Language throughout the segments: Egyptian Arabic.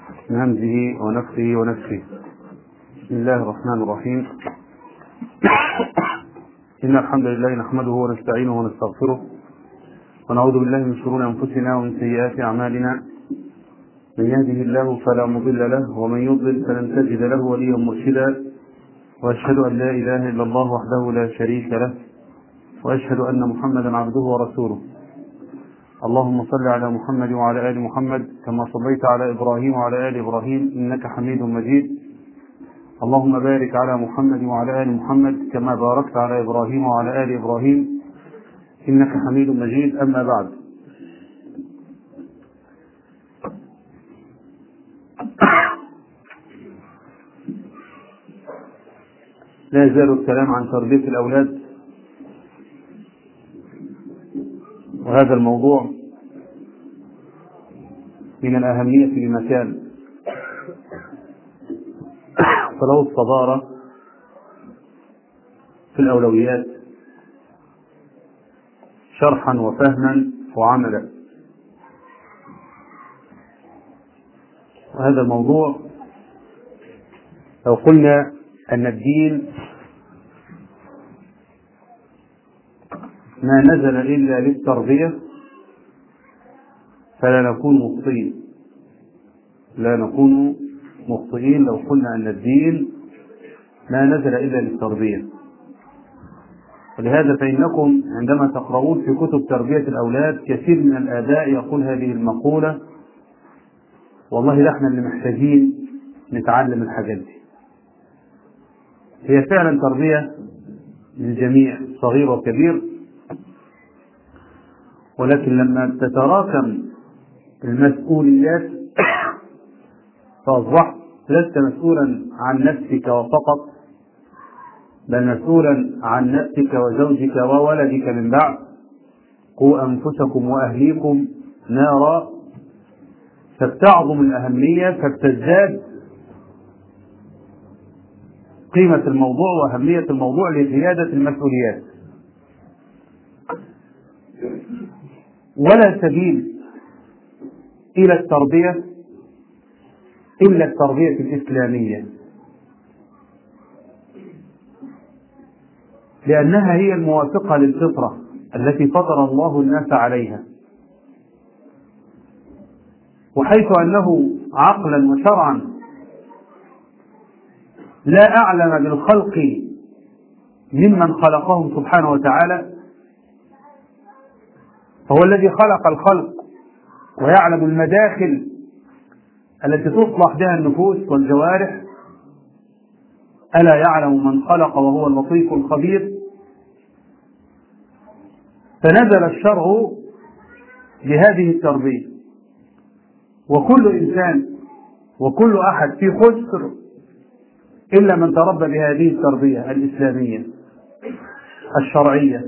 من همزه ونفخه ونفخه بسم الله الرحمن الرحيم إن الحمد لله نحمده ونستعينه ونستغفره ونعوذ بالله من شرور أنفسنا ومن سيئات أعمالنا من يهده الله فلا مضل له ومن يضلل فلن تجد له وليا مرشدا وأشهد أن لا إله إلا الله وحده لا شريك له وأشهد أن محمدا عبده ورسوله اللهم صل على محمد وعلى آل محمد كما صليت على إبراهيم وعلى آل إبراهيم إنك حميد مجيد اللهم بارك على محمد وعلى آل محمد كما باركت على إبراهيم وعلى آل إبراهيم إنك حميد مجيد أما بعد لا يزال الكلام عن تربية الأولاد وهذا الموضوع من الأهمية بمكان فله الصدارة في الأولويات شرحا وفهما وعملا وهذا الموضوع لو قلنا أن الدين ما نزل إلا للتربية فلا نكون مخطئين لا نكون مخطئين لو قلنا أن الدين ما نزل إلا للتربية ولهذا فإنكم عندما تقرؤون في كتب تربية الأولاد كثير من الآباء يقول هذه المقولة والله ده احنا اللي محتاجين نتعلم الحاجات دي هي فعلا تربية للجميع صغير وكبير ولكن لما تتراكم المسؤوليات فأصبحت لست مسؤولا عن نفسك فقط بل مسؤولا عن نفسك وزوجك وولدك من بعد قوا أنفسكم وأهليكم نارا فبتعظم الأهمية فبتزداد قيمة الموضوع وأهمية الموضوع لزيادة المسؤوليات ولا سبيل إلى التربية إلا التربية الإسلامية لأنها هي الموافقة للفطرة التي فطر الله الناس عليها وحيث أنه عقلا وشرعا لا أعلم بالخلق ممن خلقهم سبحانه وتعالى فهو الذي خلق الخلق ويعلم المداخل التي تصلح بها النفوس والجوارح ألا يعلم من خلق وهو اللطيف الخبير فنزل الشرع بهذه التربية وكل إنسان وكل أحد في خسر إلا من تربى بهذه التربية الإسلامية الشرعية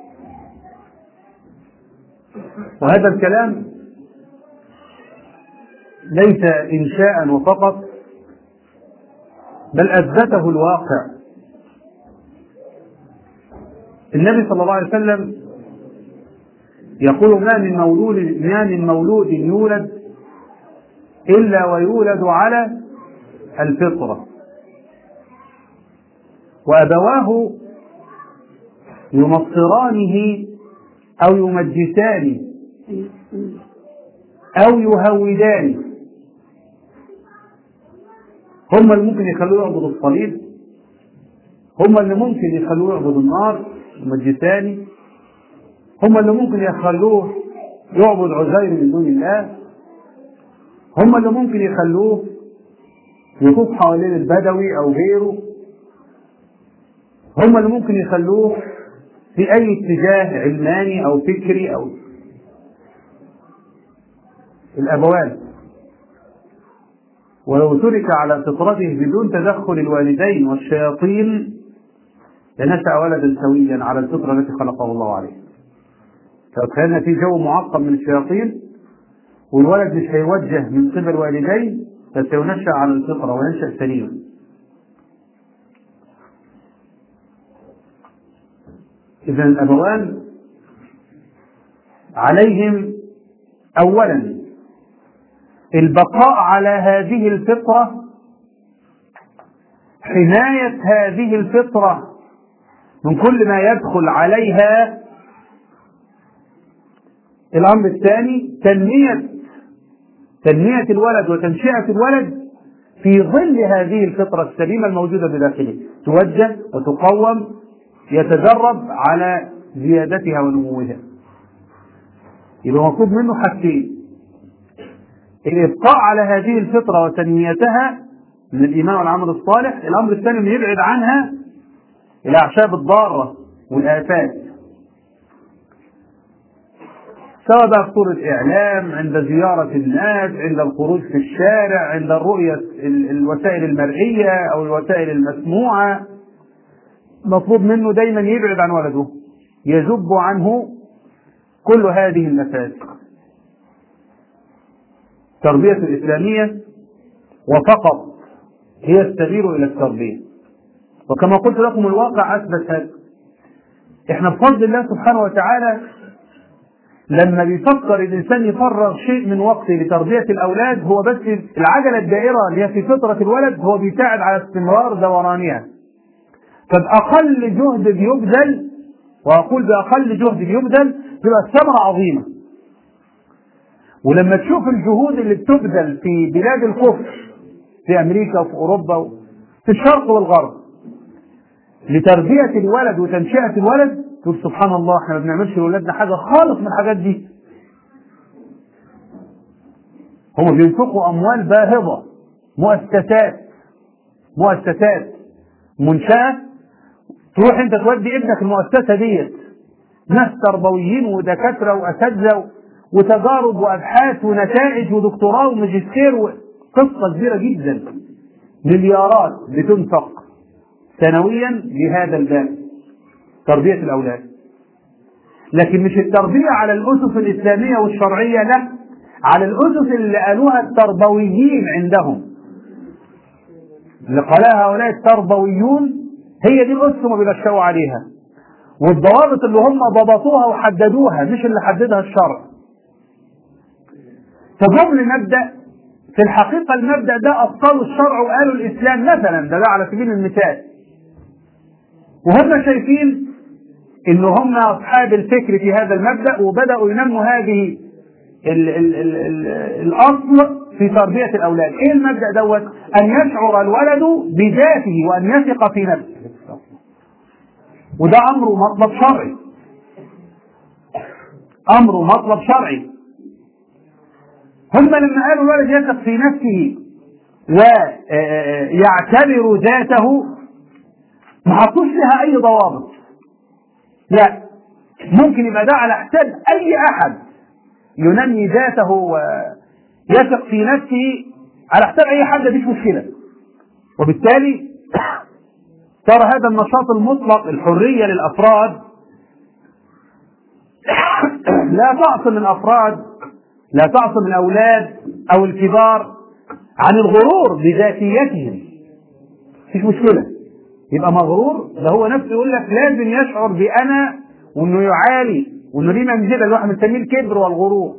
وهذا الكلام ليس إنشاء وفقط بل أثبته الواقع النبي صلى الله عليه وسلم يقول ما من مولود ما من مولود يولد إلا ويولد على الفطرة وأبواه يمصرانه أو يمجسانه أو يهودانه هم اللي ممكن يخلوه يعبد الصليب هم اللي ممكن يخلوه يعبد النار المجساني هم اللي ممكن يخلوه يعبد عزير من دون الله هم اللي ممكن يخلوه يطوف حوالين البدوي او غيره هم اللي ممكن يخلوه في اي اتجاه علماني او فكري او الابوان ولو ترك على فطرته بدون تدخل الوالدين والشياطين لنشأ ولدا سويا على الفطرة التي خلقه الله عليه. لو كان في جو معقم من الشياطين والولد مش هيوجه من قبل والديه فسينشأ على الفطرة وينشأ سليما. إذا الأبوان عليهم أولا البقاء على هذه الفطرة حماية هذه الفطرة من كل ما يدخل عليها الأمر الثاني تنمية تنمية الولد وتنشئة الولد في ظل هذه الفطرة السليمة الموجودة بداخله توجه وتقوم يتدرب على زيادتها ونموها يبقى مطلوب منه حاجتين الإبقاء على هذه الفطرة وتنميتها من الإيمان والعمل الصالح الأمر الثاني أن يبعد عنها الأعشاب الضارة والآفات سواء بقى خطور الإعلام عند زيارة الناس عند الخروج في الشارع عند الرؤية الوسائل المرئية أو الوسائل المسموعة مطلوب منه دايما يبعد عن ولده يذب عنه كل هذه المفاسد التربية الإسلامية وفقط هي السبيل إلى التربية وكما قلت لكم الواقع أثبت هذا احنا بفضل الله سبحانه وتعالى لما بيفكر الانسان يفرغ شيء من وقته لتربيه الاولاد هو بس العجله الدائره اللي هي في فطره الولد هو بيساعد على استمرار دورانها. فباقل جهد بيبذل واقول باقل جهد بيبذل تبقى الثمره عظيمه. ولما تشوف الجهود اللي بتبذل في بلاد الكفر في امريكا وفي اوروبا في الشرق والغرب لتربيه الولد وتنشئه الولد تقول سبحان الله احنا ما بنعملش لاولادنا حاجه خالص من الحاجات دي هم بينفقوا اموال باهظه مؤسسات مؤسسات منشاه تروح انت تودي ابنك المؤسسه ديت ناس تربويين ودكاتره واساتذه وتجارب وابحاث ونتائج ودكتوراه وماجستير قصه كبيره جدا مليارات بتنفق سنويا لهذا الباب تربية الأولاد لكن مش التربية على الأسس الإسلامية والشرعية لا على الأسس اللي قالوها التربويين عندهم اللي قالها هؤلاء التربويون هي دي الأسس ما بينشأوا عليها والضوابط اللي هم ضبطوها وحددوها مش اللي حددها الشرع فجم لمبدأ في الحقيقة المبدأ ده أبطلوا الشرع وقالوا الإسلام مثلا ده, ده على سبيل المثال وهم شايفين ان هم اصحاب الفكر في هذا المبدا وبداوا ينموا هذه ال ال ال ال الاصل في تربيه الاولاد ايه المبدا دوت ان يشعر الولد بذاته وان يثق في نفسه وده امر مطلب شرعي امر مطلب شرعي هم لما قالوا الولد يثق في نفسه ويعتبر ذاته ما حطوش لها اي ضوابط لا ممكن يبقى ده على حساب اي احد ينمي ذاته ويثق في نفسه على حساب اي حد مفيش مشكله وبالتالي ترى هذا النشاط المطلق الحريه للافراد لا تعصم الافراد لا تعصم الاولاد او الكبار عن الغرور بذاتيتهم مفيش مشكله يبقى مغرور ده هو نفسه يقول لك لازم يشعر بأنا وإنه يعالي وإنه ليه منزلة اللي واحد بنسميه الكبر والغرور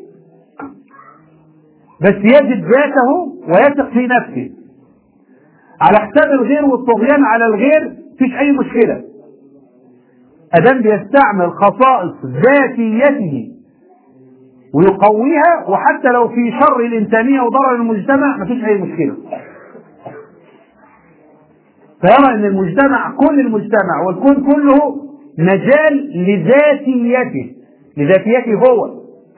بس يجد ذاته ويثق في نفسه على حساب الغير والطغيان على الغير مفيش أي مشكلة أدام بيستعمل خصائص ذاتيته ويقويها وحتى لو في شر الإنسانية وضرر المجتمع مفيش أي مشكلة فيرى ان المجتمع كل المجتمع والكون كله مجال لذاتيته لذاتيته هو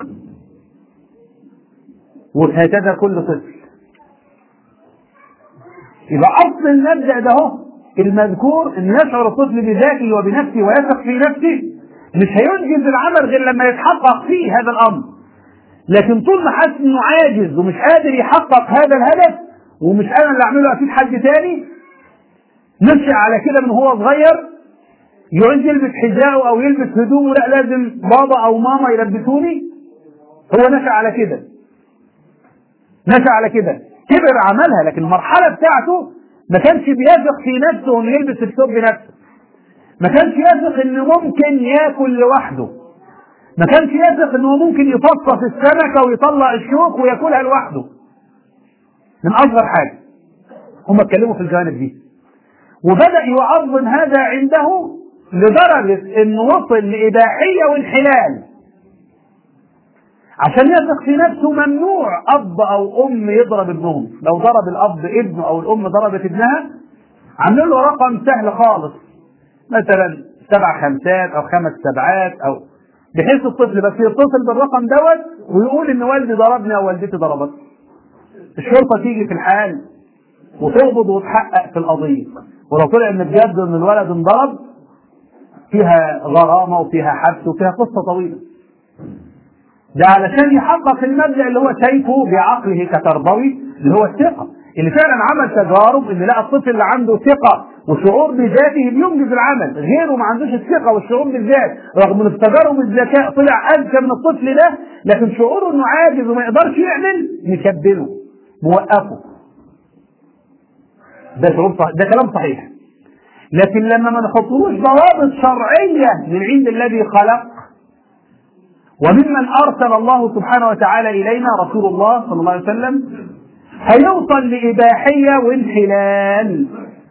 وهكذا كل طفل يبقى اصل المبدا ده هو المذكور ان يشعر الطفل بذاته وبنفسه ويثق في نفسه مش هينجز العمل غير لما يتحقق فيه هذا الامر لكن طول ما حاسس انه عاجز ومش قادر يحقق هذا الهدف ومش انا اللي اعمله اكيد حد تاني نشأ على كده من هو صغير يعوز يلبس حذاءه او يلبس هدومه لا لازم بابا او ماما يلبسوني هو نشأ على كده نشأ على كده كبر عملها لكن المرحلة بتاعته ما كانش بيثق في نفسه انه يلبس الثوب بنفسه ما كانش يثق انه ممكن ياكل لوحده ما كانش يثق انه ممكن يفصص السمكة ويطلع الشوك وياكلها لوحده من اصغر حاجه هم اتكلموا في الجوانب دي وبدا يعظم هذا عنده لدرجه انه وصل لاباحيه وانحلال عشان يثق في نفسه ممنوع اب او ام يضرب ابنهم لو ضرب الاب ابنه او الام ضربت ابنها عاملين له رقم سهل خالص مثلا سبع خمسات او خمس سبعات او بحيث الطفل بس يتصل بالرقم دوت ويقول ان والدي ضربني او والدتي ضربتني الشرطه تيجي في الحال وتقبض وتحقق في القضيه ولو طلع ان بجد ان الولد انضرب فيها غرامه وفيها حبس وفيها قصه طويله ده علشان يحقق المبدا اللي هو شايفه بعقله كتربوي اللي هو الثقه اللي فعلا عمل تجارب ان لقى الطفل اللي عنده ثقه وشعور بذاته بينجز العمل غيره ما عندوش الثقه والشعور بالذات رغم ان في تجارب الذكاء طلع اذكى من الطفل ده لكن شعوره انه عاجز وما يقدرش يعمل مكبله موقفه ده شعور صحيح ده كلام صحيح لكن لما ما نحطلوش ضوابط شرعيه من عند الذي خلق وممن ارسل الله سبحانه وتعالى الينا رسول الله صلى الله عليه وسلم هيوصل لاباحيه وانحلال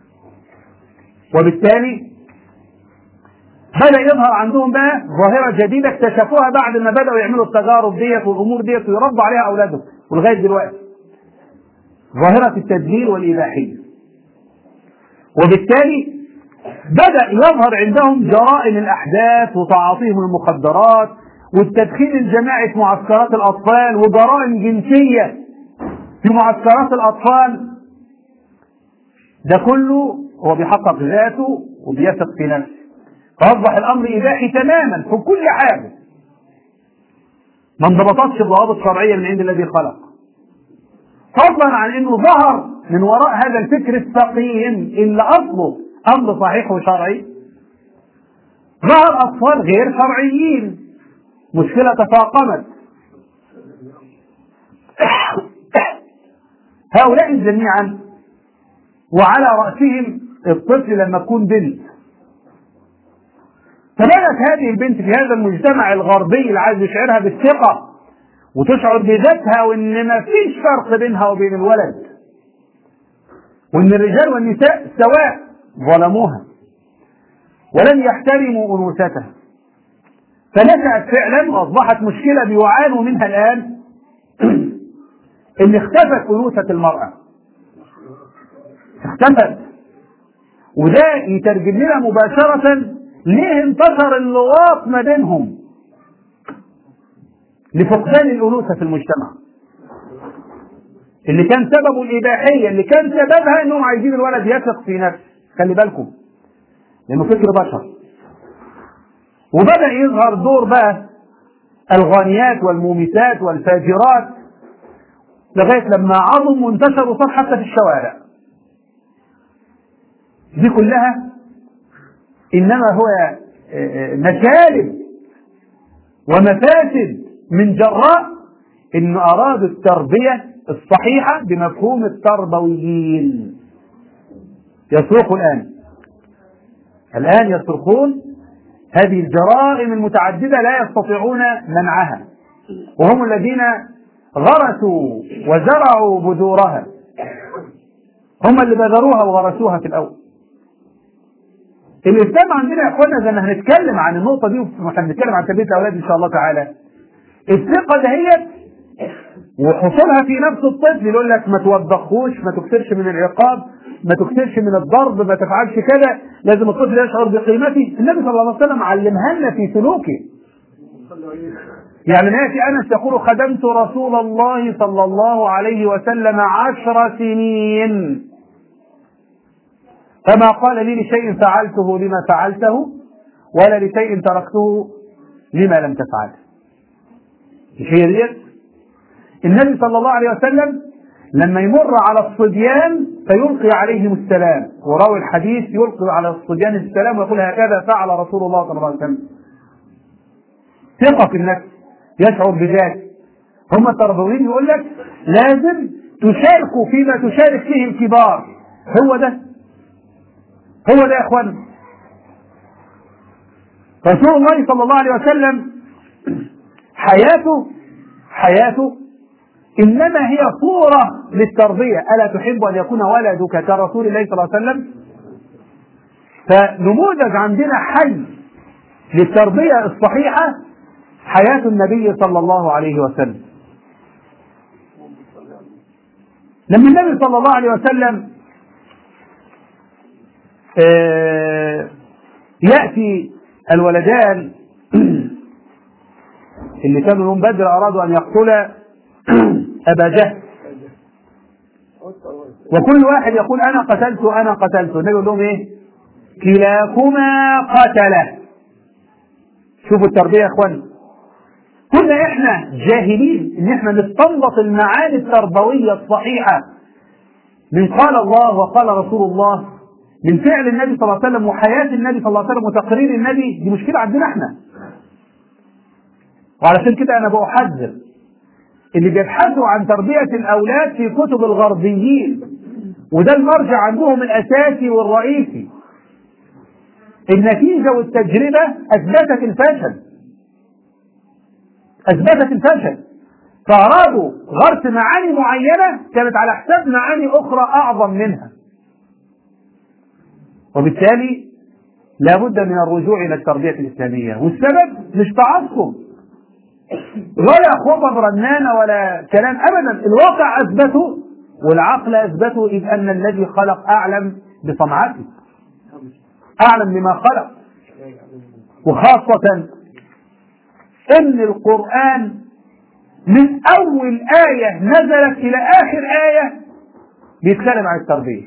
وبالتالي بدأ يظهر عندهم بقى ظاهرة جديدة اكتشفوها بعد ما بدأوا يعملوا التجارب ديت والأمور ديت ويربوا عليها أولادهم ولغاية دلوقتي ظاهرة التدليل والإباحية وبالتالي بدأ يظهر عندهم جرائم الأحداث وتعاطيهم المخدرات والتدخين الجماعي في معسكرات الأطفال وجرائم جنسية في معسكرات الأطفال ده كله هو بيحقق ذاته وبيثق في نفسه فأصبح الأمر إباحي تماما في كل حاجة ما انضبطتش بضوابط شرعية من عند الذي خلق فضلا عن انه ظهر من وراء هذا الفكر السقيم اللي اصله امر صحيح وشرعي ظهر اطفال غير شرعيين مشكله تفاقمت هؤلاء جميعا وعلى راسهم الطفل لما تكون بنت فبدت هذه البنت في هذا المجتمع الغربي اللي عايز يشعرها بالثقه وتشعر بذاتها وان ما فيش فرق بينها وبين الولد وان الرجال والنساء سواء ظلموها ولم يحترموا انوثتها فنشأت فعلا واصبحت مشكله بيعانوا منها الان ان اختفت انوثه المراه اختفت وده يترجم لنا مباشره ليه انتشر اللواط ما بينهم لفقدان الأنوثة في المجتمع اللي كان سببه الإباحية اللي كان سببها إنهم عايزين الولد يثق في نفسه خلي بالكم لأنه فكر بشر وبدأ يظهر دور بقى الغانيات والمومسات والفاجرات لغاية لما عظموا وانتشروا صار حتى في الشوارع دي كلها إنما هو مكالب ومفاسد من جراء انه ارادوا التربيه الصحيحه بمفهوم التربويين يصرخوا الان الان يصرخون هذه الجرائم المتعدده لا يستطيعون منعها وهم الذين غرسوا وزرعوا بذورها هم اللي بذروها وغرسوها في الاول الاسلام عندنا يا اخوانا زي ما هنتكلم عن النقطه دي واحنا بنتكلم عن تربيه الاولاد ان شاء الله تعالى الثقه دهيت وحصولها في نفس الطفل يقول لك ما توبخوش ما تكثرش من العقاب ما تكثرش من الضرب ما تفعلش كذا لازم الطفل يشعر بقيمته النبي صلى الله عليه وسلم علمها لنا في سلوكه يعني ناتي انس يقول خدمت رسول الله صلى الله عليه وسلم عشر سنين فما قال لي لشيء فعلته لما فعلته ولا لشيء تركته لما لم تفعله مش هي ديت النبي صلى الله عليه وسلم لما يمر على الصبيان فيلقي عليهم السلام وراوي الحديث يلقي على الصبيان السلام ويقول هكذا فعل رسول الله صلى الله عليه وسلم ثقة في النفس يشعر بذلك هم التربويين يقول لك لازم تشاركوا فيما تشارك فيه الكبار هو ده هو ده يا اخوان رسول الله صلى الله عليه وسلم حياته حياته إنما هي صورة للتربية ألا تحب أن يكون ولدك كرسول الله صلى الله عليه وسلم فنموذج عندنا حي للتربية الصحيحة حياة النبي صلى الله عليه وسلم لما النبي صلى الله عليه وسلم آه يأتي الولدان اللي كانوا يوم بدر أرادوا أن يقتلا أبا جهل وكل واحد يقول أنا قتلت أنا قتلت النبي يقول لهم إيه كلاكما قتله شوفوا التربية يا إخوان كنا إحنا جاهلين إن إحنا نستنبط المعاني التربوية الصحيحة من قال الله وقال رسول الله من فعل النبي صلى الله عليه وسلم وحياة النبي صلى الله عليه وسلم وتقرير النبي دي مشكلة عندنا احنا وعلشان كده انا بحذر اللي بيبحثوا عن تربية الاولاد في كتب الغربيين وده المرجع عندهم الاساسي والرئيسي النتيجة والتجربة اثبتت الفشل اثبتت الفشل فارادوا غرس معاني معينة كانت على حساب معاني اخرى اعظم منها وبالتالي لابد من الرجوع الى التربيه الاسلاميه والسبب مش تعصب ولا خطب رنانه ولا كلام ابدا الواقع اثبته والعقل اثبته اذ ان الذي خلق اعلم بصنعته اعلم بما خلق وخاصه ان القران من اول ايه نزلت الى اخر ايه بيتكلم عن التربيه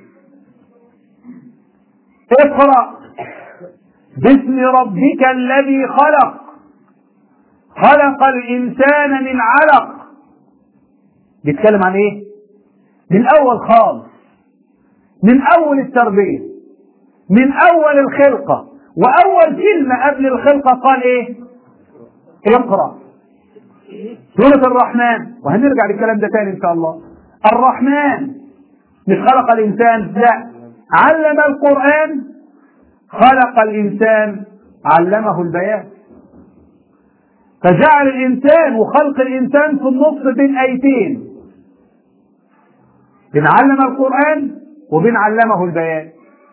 اقرأ باسم ربك الذي خلق خلق الإنسان من علق بيتكلم عن إيه؟ من أول خالص من أول التربية من أول الخلقة وأول كلمة قبل الخلقة قال إيه؟ اقرأ سورة الرحمن وهنرجع للكلام ده تاني إن شاء الله الرحمن مش خلق الإنسان لا علم القرآن خلق الإنسان علمه البيان فجعل الإنسان وخلق الإنسان في النص بين آيتين بين علم القرآن وبين علمه البيان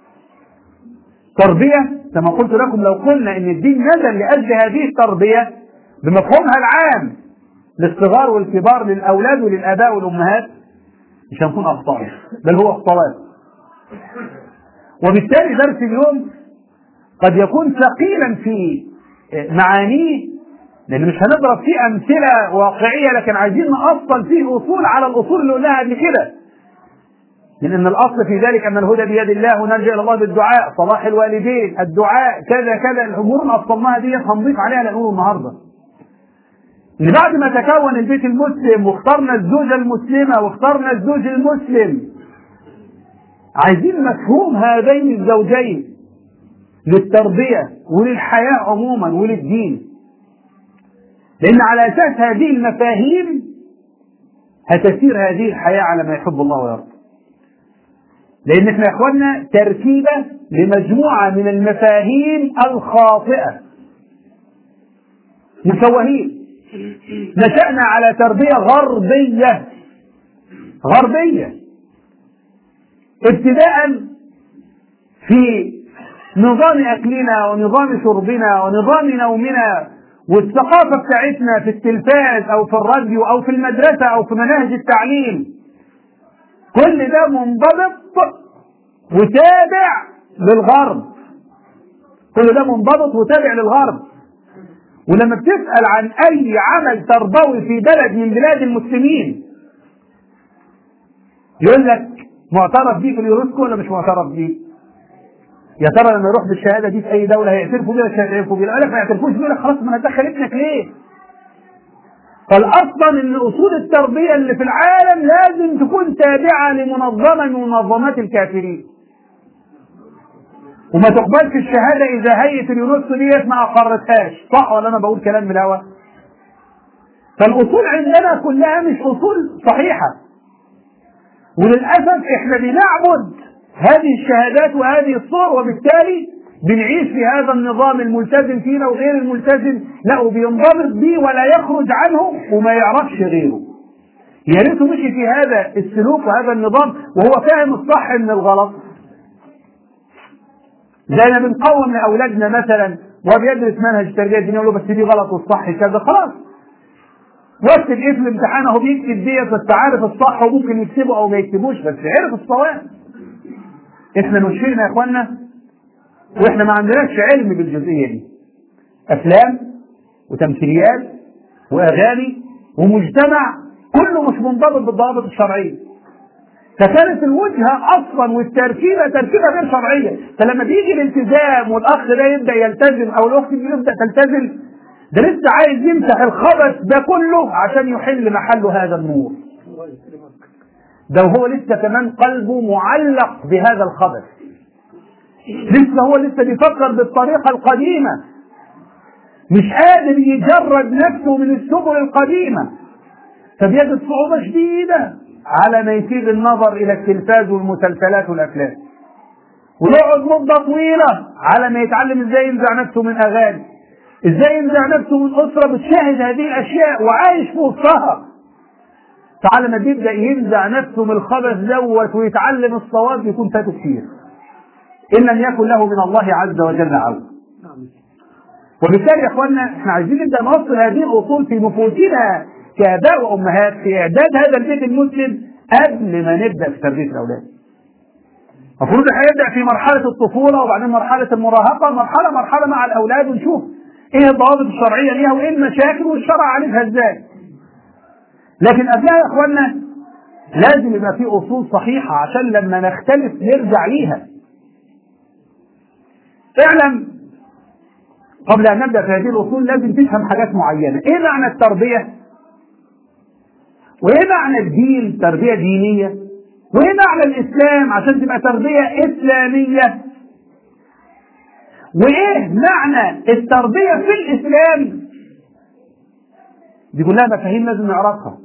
تربية كما قلت لكم لو قلنا إن الدين نزل لأجل هذه التربية بمفهومها العام للصغار والكبار للأولاد وللآباء والأمهات مش هنكون أخطاء بل هو الصواب وبالتالي درس اليوم قد يكون ثقيلا في معانيه لان مش هنضرب فيه امثله واقعيه لكن عايزين نأصل فيه اصول على الاصول اللي قلناها قبل كده من ان الاصل في ذلك ان الهدى بيد الله ونرجع الى الله بالدعاء صلاح الوالدين الدعاء كذا كذا الامور اللي اصلناها دي هنضيف عليها لنقول النهارده ان بعد ما تكون البيت المسلم واخترنا الزوجه المسلمه واخترنا الزوج المسلم عايزين مفهوم هذين الزوجين للتربية وللحياة عموما وللدين لأن على أساس هذه المفاهيم هتسير هذه الحياة على ما يحب الله ويرضى لأن احنا يا اخوانا تركيبة لمجموعة من المفاهيم الخاطئة مشوهين نشأنا على تربية غربية غربية ابتداء في نظام أكلنا ونظام شربنا ونظام نومنا والثقافة بتاعتنا في التلفاز أو في الراديو أو في المدرسة أو في مناهج التعليم كل ده منضبط وتابع للغرب كل ده منضبط وتابع للغرب ولما بتسأل عن أي عمل تربوي في بلد من بلاد المسلمين يقول لك معترف بيه في اليونسكو ولا مش معترف بيه؟ يا ترى لما يروح بالشهاده دي في اي دوله هيعترفوا بيها مش هيعترفوا بيها؟ لك ما يعترفوش بيها خلاص ما ندخل ابنك ليه؟ فالاصلا ان اصول التربيه اللي في العالم لازم تكون تابعه لمنظمه من منظمات الكافرين. وما تقبلش الشهاده اذا هيئه اليونسكو ديت ما اقرتهاش، صح ولا انا بقول كلام من الهوا؟ فالاصول عندنا كلها مش اصول صحيحه. وللاسف احنا بنعبد هذه الشهادات وهذه الصور وبالتالي بنعيش في هذا النظام الملتزم فينا وغير الملتزم لا وبينضبط بيه ولا يخرج عنه وما يعرفش غيره يا ريته مشي في هذا السلوك وهذا النظام وهو فاهم الصح من الغلط زي ما بنقوم لاولادنا مثلا وهو بيدرس منهج التربيه الدينيه يقول له بس دي غلط والصح كذا خلاص وقت الاسم امتحان اهو بيكتب ديت بس عارف الصح وممكن يكتبه او ما يكتبوش بس عرف الصواب احنا نشيرنا يا اخوانا واحنا ما عندناش علم بالجزئيه دي افلام وتمثيليات واغاني ومجتمع كله مش منضبط بالضوابط الشرعيه فكانت الوجهه اصلا والتركيبه تركيبه غير شرعيه فلما بيجي الالتزام والاخ ده يبدا يلتزم او الاخت دي تبدا تلتزم ده لسه عايز يمسح الخبث ده كله عشان يحل محله هذا النور ده وهو لسه كمان قلبه معلق بهذا الخبث لسه هو لسه بيفكر بالطريقة القديمة مش قادر يجرد نفسه من السبل القديمة فبيجد صعوبة شديدة على ما يسيب النظر إلى التلفاز والمسلسلات والأفلام ويقعد مدة طويلة على ما يتعلم ازاي ينزع نفسه من أغاني ازاي ينزع نفسه من أسرة بتشاهد هذه الأشياء وعايش في وسطها فعلى ما بيبدأ ينزع نفسه من الخبث دوت ويتعلم الصواب يكون فاته كتير إن لم يكن له من الله عز وجل عون وبالتالي يا اخوانا احنا عايزين نبدا نوصل هذه الاصول في نفوسنا كاباء وامهات في اعداد هذا البيت المسلم قبل ما نبدا في تربيه الاولاد. المفروض هيبدا في مرحله الطفوله وبعدين مرحله المراهقه مرحله مرحله مع الاولاد ونشوف ايه الضوابط الشرعيه ليها وايه المشاكل والشرع عالجها ازاي. لكن قبلها يا اخوانا لازم يبقى في اصول صحيحه عشان لما نختلف نرجع ليها. اعلم قبل ان نبدا في هذه الاصول لازم تفهم حاجات معينه، ايه معنى التربيه؟ وايه معنى الدين تربيه دينيه؟ وايه معنى الاسلام عشان تبقى تربيه اسلاميه؟ وايه معنى التربيه في الاسلام؟ دي كلها مفاهيم لازم نعرفها.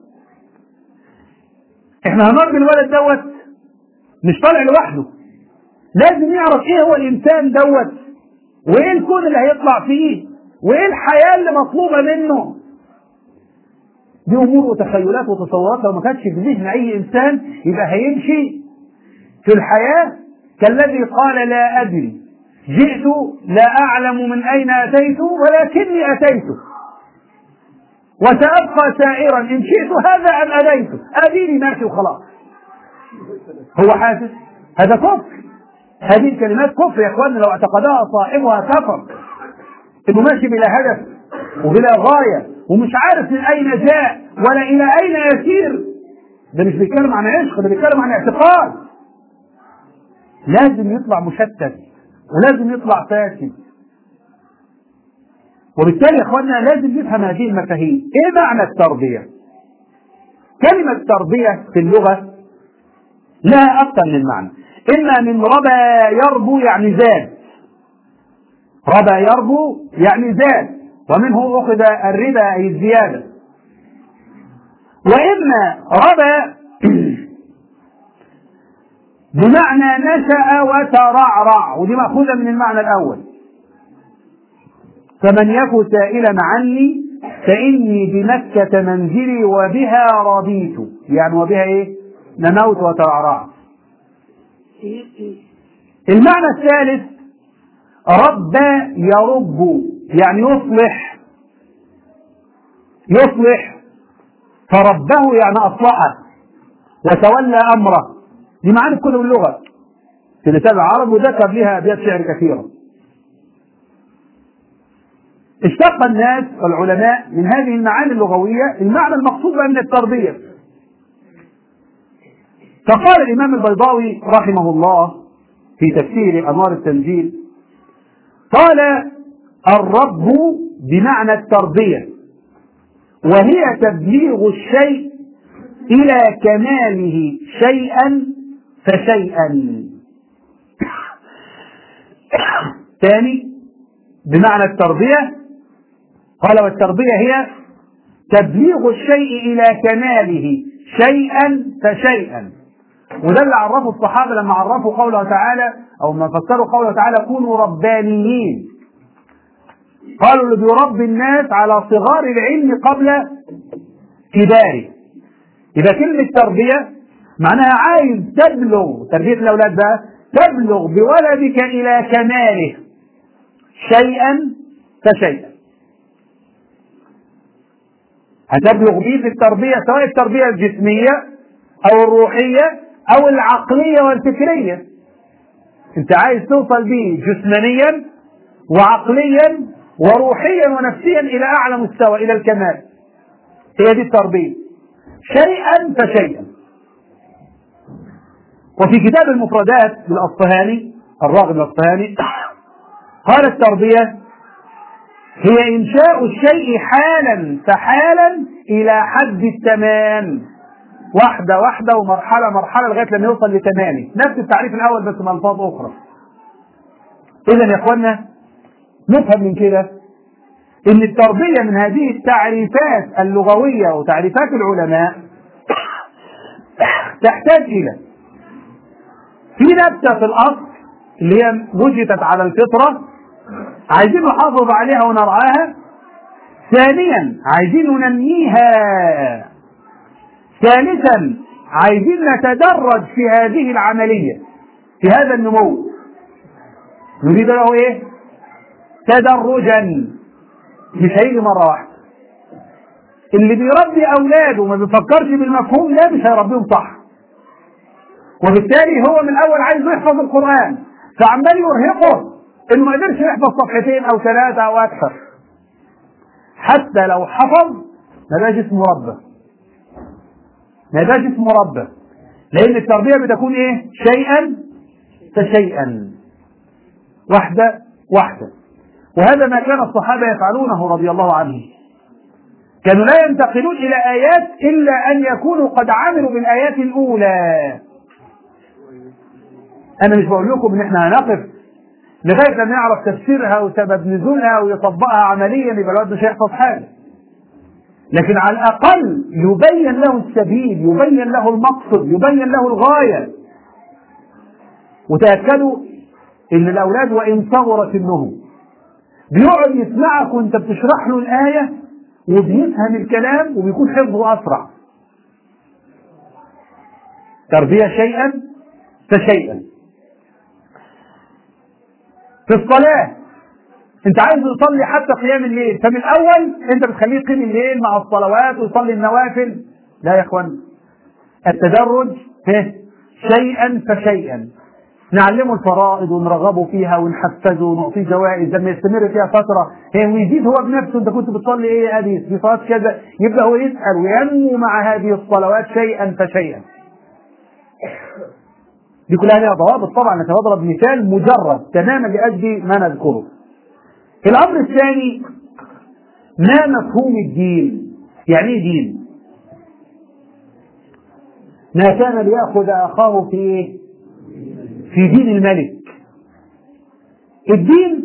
احنا هنربي الولد دوت مش طالع لوحده. لازم يعرف ايه هو الانسان دوت وايه الكون اللي هيطلع فيه وايه الحياه اللي مطلوبه منه دي امور وتخيلات وتصورات لو ما كانتش في ذهن اي انسان يبقى هيمشي في الحياه كالذي قال لا ادري جئت لا اعلم من اين اتيت ولكني اتيت وسابقى سائرا ان شئت هذا ام ابيت اديني ماشي وخلاص هو حاسس هذا كفر هذه الكلمات كفر يا اخواننا لو اعتقدها صاحبها كفر انه ماشي بلا هدف وبلا غايه ومش عارف من اين جاء ولا الى اين يسير ده مش بيتكلم عن عشق ده بيتكلم عن اعتقاد لازم يطلع مشتت ولازم يطلع فاسد وبالتالي يا اخواننا لازم نفهم هذه المفاهيم ايه معنى التربيه كلمه تربيه في اللغه لها اكثر من معنى إما من ربى يربو يعني زاد ربى يربو يعني زاد ومنه أخذ الربا أي الزيادة وإما ربى بمعنى نشأ وترعرع ودي مأخوذة من المعنى الأول فمن يك سائلا عني فإني بمكة منزلي وبها رضيت يعني وبها إيه؟ نموت وترعرعت المعنى الثالث رب يرب يعني يصلح يصلح فربه يعني أصلحه وتولى أمره دي معاني في كتب اللغة في لسان العرب وذكر لها أبيات شعر كثيرة اشتق الناس والعلماء من هذه المعاني اللغوية المعنى المقصود من التربية فقال الإمام البيضاوي رحمه الله في تفسير أنوار التنزيل قال الرب بمعنى التربية وهي تبليغ الشيء إلى كماله شيئا فشيئا ثاني بمعنى التربية قال والتربية هي تبليغ الشيء إلى كماله شيئا فشيئا وده اللي عرفه الصحابة لما عرفوا قوله تعالى أو ما فسروا قوله تعالى كونوا ربانيين قالوا اللي بيربي الناس على صغار العلم قبل كباره يبقى كلمة تربية معناها عايز تبلغ تربية الأولاد بقى تبلغ بولدك إلى كماله شيئا فشيئا هتبلغ به في التربية سواء التربية الجسمية أو الروحية أو العقلية والفكرية أنت عايز توصل به جسمانيا وعقليا وروحيا ونفسيا إلى أعلى مستوى إلى الكمال هي دي التربية شيئا فشيئا وفي كتاب المفردات للأصفهاني الراغب الأصفهاني قال التربية هي إنشاء الشيء حالا فحالا إلى حد التمام واحدة واحدة ومرحلة مرحلة لغاية لما يوصل لتمامه نفس التعريف الأول بس بألفاظ أخرى إذا يا إخوانا نفهم من كده إن التربية من هذه التعريفات اللغوية وتعريفات العلماء تحتاج إلى في نبتة في الأصل اللي هي وجدت على الفطرة عايزين نحافظ عليها ونرعاها ثانيا عايزين ننميها ثالثا عايزين نتدرج في هذه العملية في هذا النمو نريد له ايه تدرجا مش هيجي مرة واحدة اللي بيربي اولاده وما بيفكرش بالمفهوم ده مش هيربيهم صح وبالتالي هو من الاول عايز يحفظ القرآن فعمال يرهقه انه ما قدرش يحفظ صفحتين او ثلاثة او اكثر حتى لو حفظ ما بقاش اسمه ربه ما بقاش اسمه ربه لان التربية بتكون ايه شيئا فشيئا واحدة واحدة وهذا ما كان الصحابة يفعلونه رضي الله عنهم كانوا لا ينتقلون إلى آيات إلا أن يكونوا قد عملوا بالآيات الأولى أنا مش بقول لكم إن إحنا هنقف لغاية لما يعرف تفسيرها وسبب نزولها ويطبقها عمليا يبقى الواد مش هيحفظ حاجة لكن على الأقل يبين له السبيل يبين له المقصد يبين له الغاية وتأكدوا إن الأولاد وإن صغر سنهم بيقعد يسمعك وأنت بتشرح له الآية وبيفهم الكلام وبيكون حفظه أسرع تربية شيئا فشيئا في الصلاة انت عايز يصلي حتى قيام الليل فمن الاول انت بتخليه يقيم الليل مع الصلوات ويصلي النوافل لا يا اخوان التدرج فيه شيئا فشيئا نعلمه الفرائض ونرغبه فيها ونحفزه ونعطيه جوائز لما يستمر فيها فترة هي ويزيد هو بنفسه انت كنت بتصلي ايه يا ابي في صلاة كذا يبدأ هو يسأل وينمو مع هذه الصلوات شيئا فشيئا دي كلها لها ضوابط طبعا انا بضرب مثال مجرد تماما لاجل ما نذكره الامر الثاني ما مفهوم الدين يعني ايه دين ما كان ليأخذ أخاه في إيه؟ في دين الملك الدين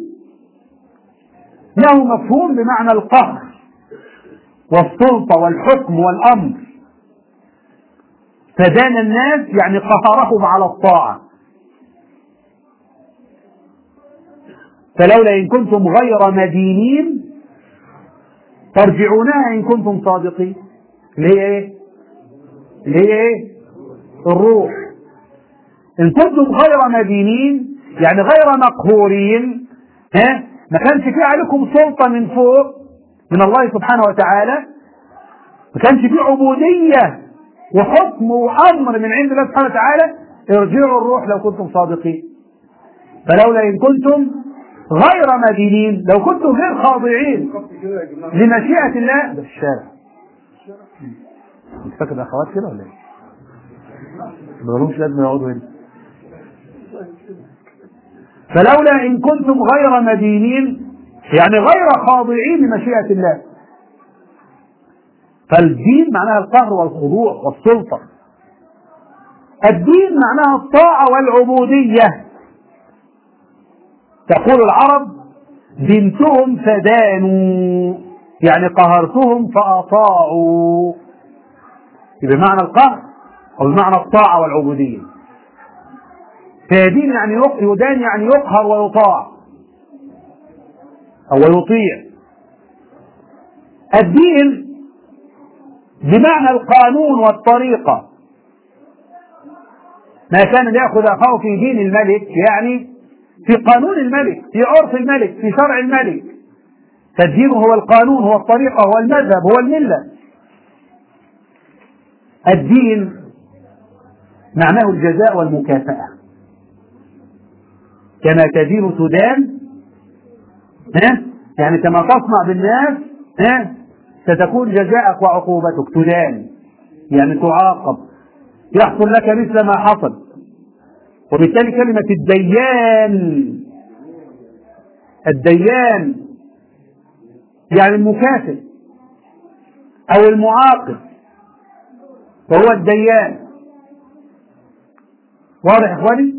له مفهوم بمعنى القهر والسلطة والحكم والأمر فدان الناس يعني قهرهم على الطاعة فلولا إن كنتم غير مدينين ترجعونها إن كنتم صادقين اللي هي إيه؟ اللي هي إيه؟ الروح إن كنتم غير مدينين يعني غير مقهورين ها ما كانش في عليكم سلطة من فوق من الله سبحانه وتعالى ما كانش في عبودية وحكم وأمر من عند الله سبحانه وتعالى ارجعوا الروح لو كنتم صادقين فلولا إن كنتم غير مدينين لو كنتم غير خاضعين لمشيئة الله ده في الشارع انت فاكر الاخوات كده ولا ايه؟ ما لهمش لازم يقعدوا هنا فلولا ان كنتم غير مدينين يعني غير خاضعين لمشيئة الله فالدين معناها القهر والخضوع والسلطة الدين معناها الطاعة والعبودية تقول العرب دينتهم فدانوا يعني قهرتهم فأطاعوا بمعنى القهر وبمعنى الطاعة والعبودية فيدين يعني يدان يعني يقهر ويطاع أو يطيع الدين بمعنى القانون والطريقة ما كان ليأخذ أخاه في دين الملك يعني في قانون الملك في عرف الملك في شرع الملك فالدين هو القانون هو الطريقة هو المذهب هو الملة الدين معناه الجزاء والمكافأة كما تدين تدان ها يعني كما تصنع بالناس ها ستكون جزاءك وعقوبتك تدان يعني تعاقب يحصل لك مثل ما حصل وبالتالي كلمة الديان الديان يعني المكافئ أو المعاقب وهو الديان واضح يا إخواني؟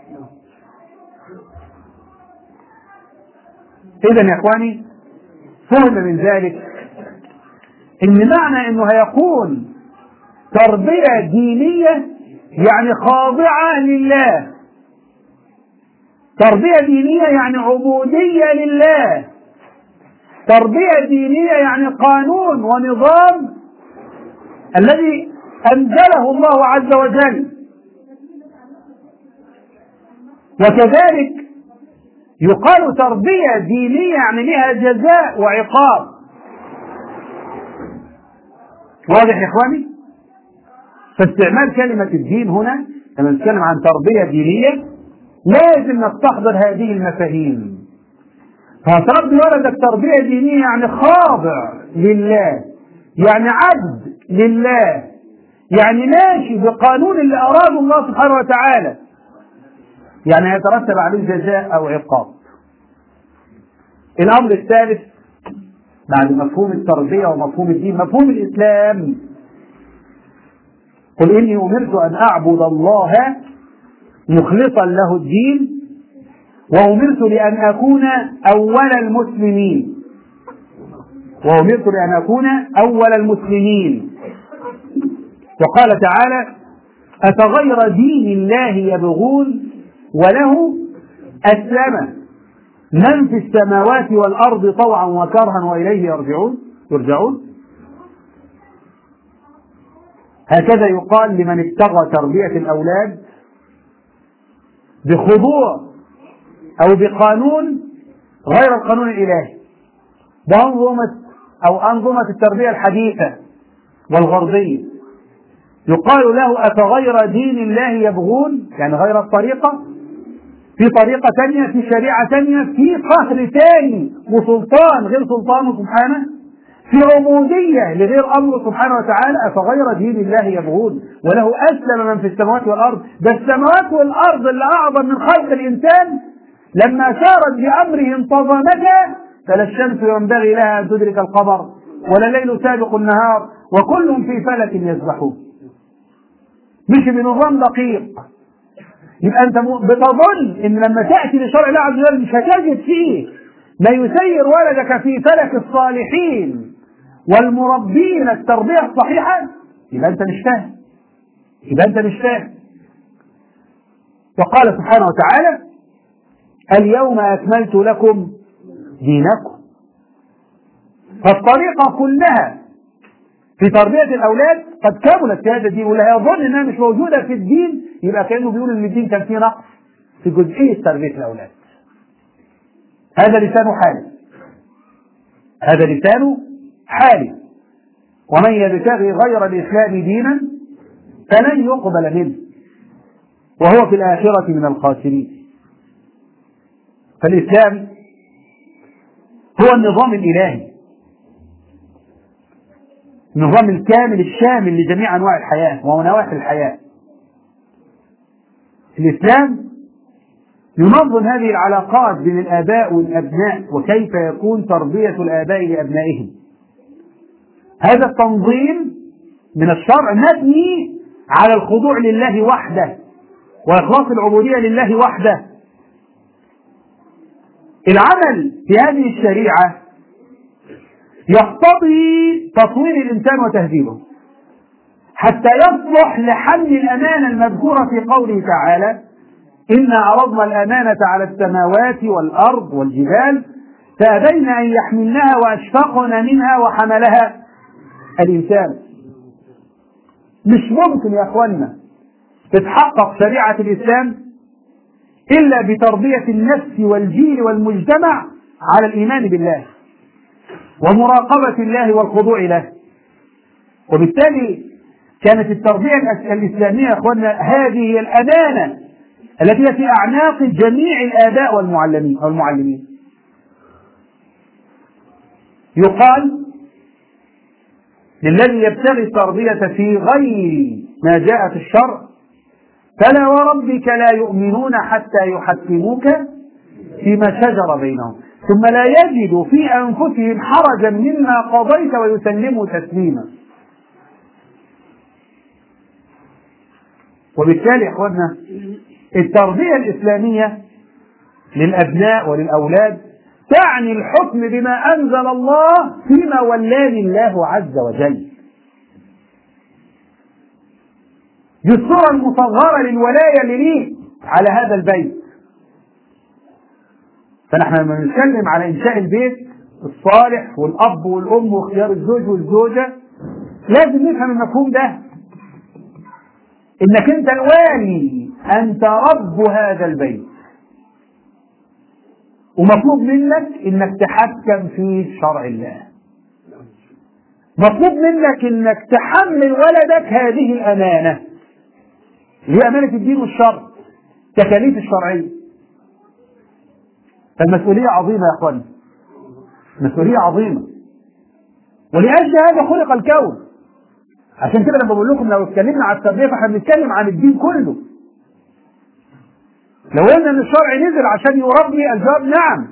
إذا يا إخواني فهم من ذلك إن معنى إنه هيكون تربية دينية يعني خاضعة لله تربية دينية يعني عبودية لله تربية دينية يعني قانون ونظام الذي أنزله الله عز وجل وكذلك يقال تربية دينية يعني لها جزاء وعقاب واضح يا إخواني فاستعمال كلمة الدين هنا لما نتكلم عن تربية دينية لازم نستحضر هذه المفاهيم فتربي ولدك تربية دينية يعني خاضع لله يعني عبد لله يعني ماشي بقانون اللي أراده الله سبحانه وتعالى يعني يترتب عليه جزاء أو عقاب الأمر الثالث بعد مفهوم التربية ومفهوم الدين مفهوم الإسلام قل إني أمرت أن أعبد الله مخلصا له الدين وأمرت لأن أكون أول المسلمين وأمرت لأن أكون أول المسلمين وقال تعالى أفغير دين الله يبغون وله أسلم من في السماوات والأرض طوعا وكرها وإليه يرجعون يرجعون هكذا يقال لمن ابتغى تربية الأولاد بخضوع أو بقانون غير القانون الإلهي بأنظمة أو أنظمة التربية الحديثة والغربية يقال له أفغير دين الله يبغون يعني غير الطريقة في طريقة تانية في شريعة تانية في قهر تاني وسلطان غير سلطانه سبحانه في عبودية لغير أمره سبحانه وتعالى أفغير دين الله يبغون وله أسلم من في السماوات والأرض ده السماوات والأرض اللي أعظم من خلق الإنسان لما سارت بأمره انتظمتا فلا الشمس ينبغي لها أن تدرك القمر ولا الليل سابق النهار وكل في فلك يسبحون مش بنظام دقيق يبقى انت بتظن ان لما تاتي لشرع الله عز وجل مش هتجد فيه ما يسير ولدك في فلك الصالحين والمربين التربيه الصحيحه يبقى انت مش فاهم يبقى انت مش فاهم وقال سبحانه وتعالى اليوم اكملت لكم دينكم فالطريقه كلها في تربية الأولاد قد كملت في هذا الدين واللي هيظن إنها مش موجودة في الدين يبقى كأنه بيقول إن الدين كان فيه نقص في جزئية تربية الأولاد. هذا لسانه حالي. هذا لسانه حالي. ومن يبتغي غير الإسلام دينا فلن يقبل منه وهو في الآخرة من الخاسرين. فالإسلام هو النظام الإلهي النظام الكامل الشامل لجميع انواع الحياه ونواحي الحياه. الاسلام ينظم هذه العلاقات بين الاباء والابناء وكيف يكون تربيه الاباء لابنائهم. هذا التنظيم من الشرع مبني على الخضوع لله وحده واخلاص العبوديه لله وحده. العمل في هذه الشريعه يقتضي تطوير الإنسان وتهذيبه حتى يصلح لحمل الأمانة المذكورة في قوله تعالى إنا عرضنا الأمانة على السماوات والأرض والجبال فأبين أن يحملنها وأشفقن منها وحملها الإنسان مش ممكن يا اخوانا تتحقق شريعة الإسلام إلا بتربية النفس والجيل والمجتمع على الإيمان بالله ومراقبة الله والخضوع له وبالتالي كانت التربية الإسلامية يا أخوانا هذه هي الأمانة التي هي في أعناق جميع الآباء والمعلمين أو المعلمين يقال للذي يبتغي التربية في غير ما جاء في الشرع فلا وربك لا يؤمنون حتى يحكموك فيما شجر بينهم ثم لا يجدوا في أنفسهم حرجا مما قضيت ويسلموا تسليما وبالتالي يا اخوانا التربية الإسلامية للأبناء وللأولاد تعني الحكم بما أنزل الله فيما ولاني الله عز وجل دي الصورة المصغرة للولاية لمين؟ على هذا البيت فنحن لما نتكلم على إنشاء البيت الصالح والأب والأم واختيار الزوج والزوجة لازم نفهم المفهوم ده إنك أنت الوالي أنت رب هذا البيت ومطلوب منك إنك تحكم في شرع الله مطلوب منك إنك تحمل ولدك هذه الأمانة هي أمانة الدين والشرع تكاليف الشرعية فالمسؤولية عظيمة يا أخواني مسؤولية عظيمة ولأجل هذا خلق الكون عشان كده لما بقول لكم لو اتكلمنا على التربية فاحنا بنتكلم عن الدين كله لو قلنا ان الشرع نزل عشان يربي الجواب نعم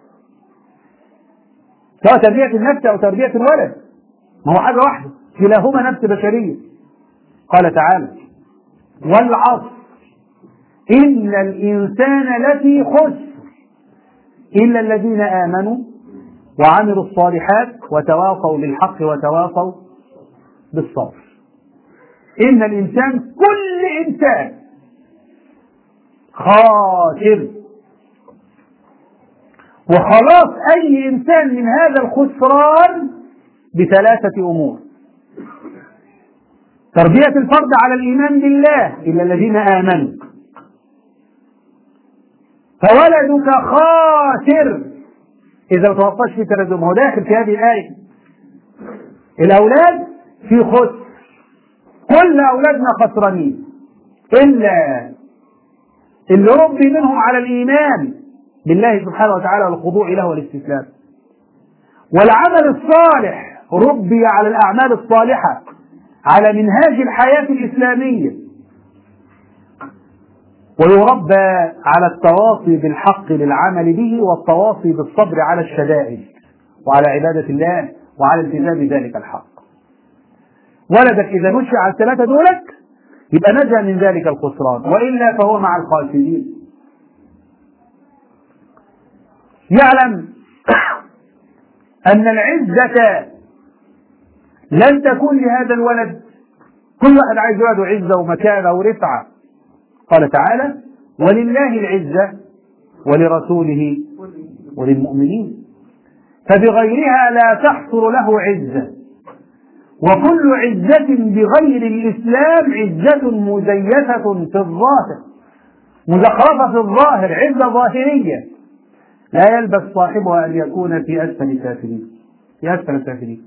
سواء تربية النفس او تربية الولد ما هو حاجة واحدة كلاهما نفس بشرية قال تعالى والعصر إن الإنسان لفي خسر إلا الذين آمنوا وعملوا الصالحات وتواصوا بالحق وتواصوا بالصبر إن الإنسان كل إنسان خاسر وخلاص أي إنسان من هذا الخسران بثلاثة أمور تربية الفرد على الإيمان بالله إلا الذين آمنوا فولدك خاسر إذا ما توفاش في تلازم هو داخل في هذه الآية الأولاد في خسر كل أولادنا خسرانين إلا اللي ربي منهم على الإيمان بالله سبحانه وتعالى والخضوع له والاستسلام والعمل الصالح ربي على الأعمال الصالحة على منهاج الحياة الإسلامية ويربى على التواصي بالحق للعمل به والتواصي بالصبر على الشدائد وعلى عبادة الله وعلى التزام ذلك الحق ولدك إذا نشأ على الثلاثة دولك يبقى نجا من ذلك الخسران وإلا فهو مع الخاسرين يعلم أن العزة لن تكون لهذا الولد كل واحد عايز ولده عزة ومكانة ورفعة قال تعالى ولله العزة ولرسوله وللمؤمنين فبغيرها لا تحصل له عزة وكل عزة بغير الإسلام عزة مزيفة في الظاهر مزخرفة في الظاهر عزة ظاهرية لا يلبس صاحبها أن يكون في أسفل السافلين في أسفل السافلين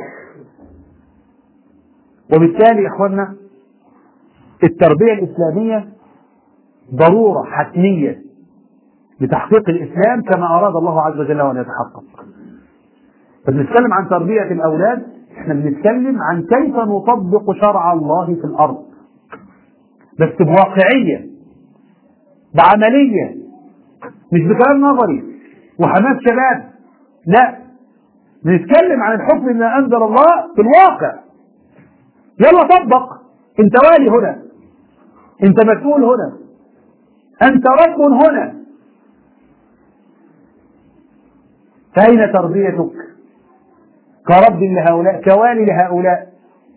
وبالتالي إخواننا التربية الإسلامية ضرورة حتمية لتحقيق الإسلام كما أراد الله عز وجل أن يتحقق فبنتكلم عن تربية الأولاد احنا بنتكلم عن كيف نطبق شرع الله في الأرض بس بواقعية بعملية مش بكلام نظري وحماس شباب لا بنتكلم عن الحكم ما أنزل الله في الواقع يلا طبق انت والي هنا انت مسؤول هنا انت رب هنا فأين تربيتك كرب لهؤلاء كوالي لهؤلاء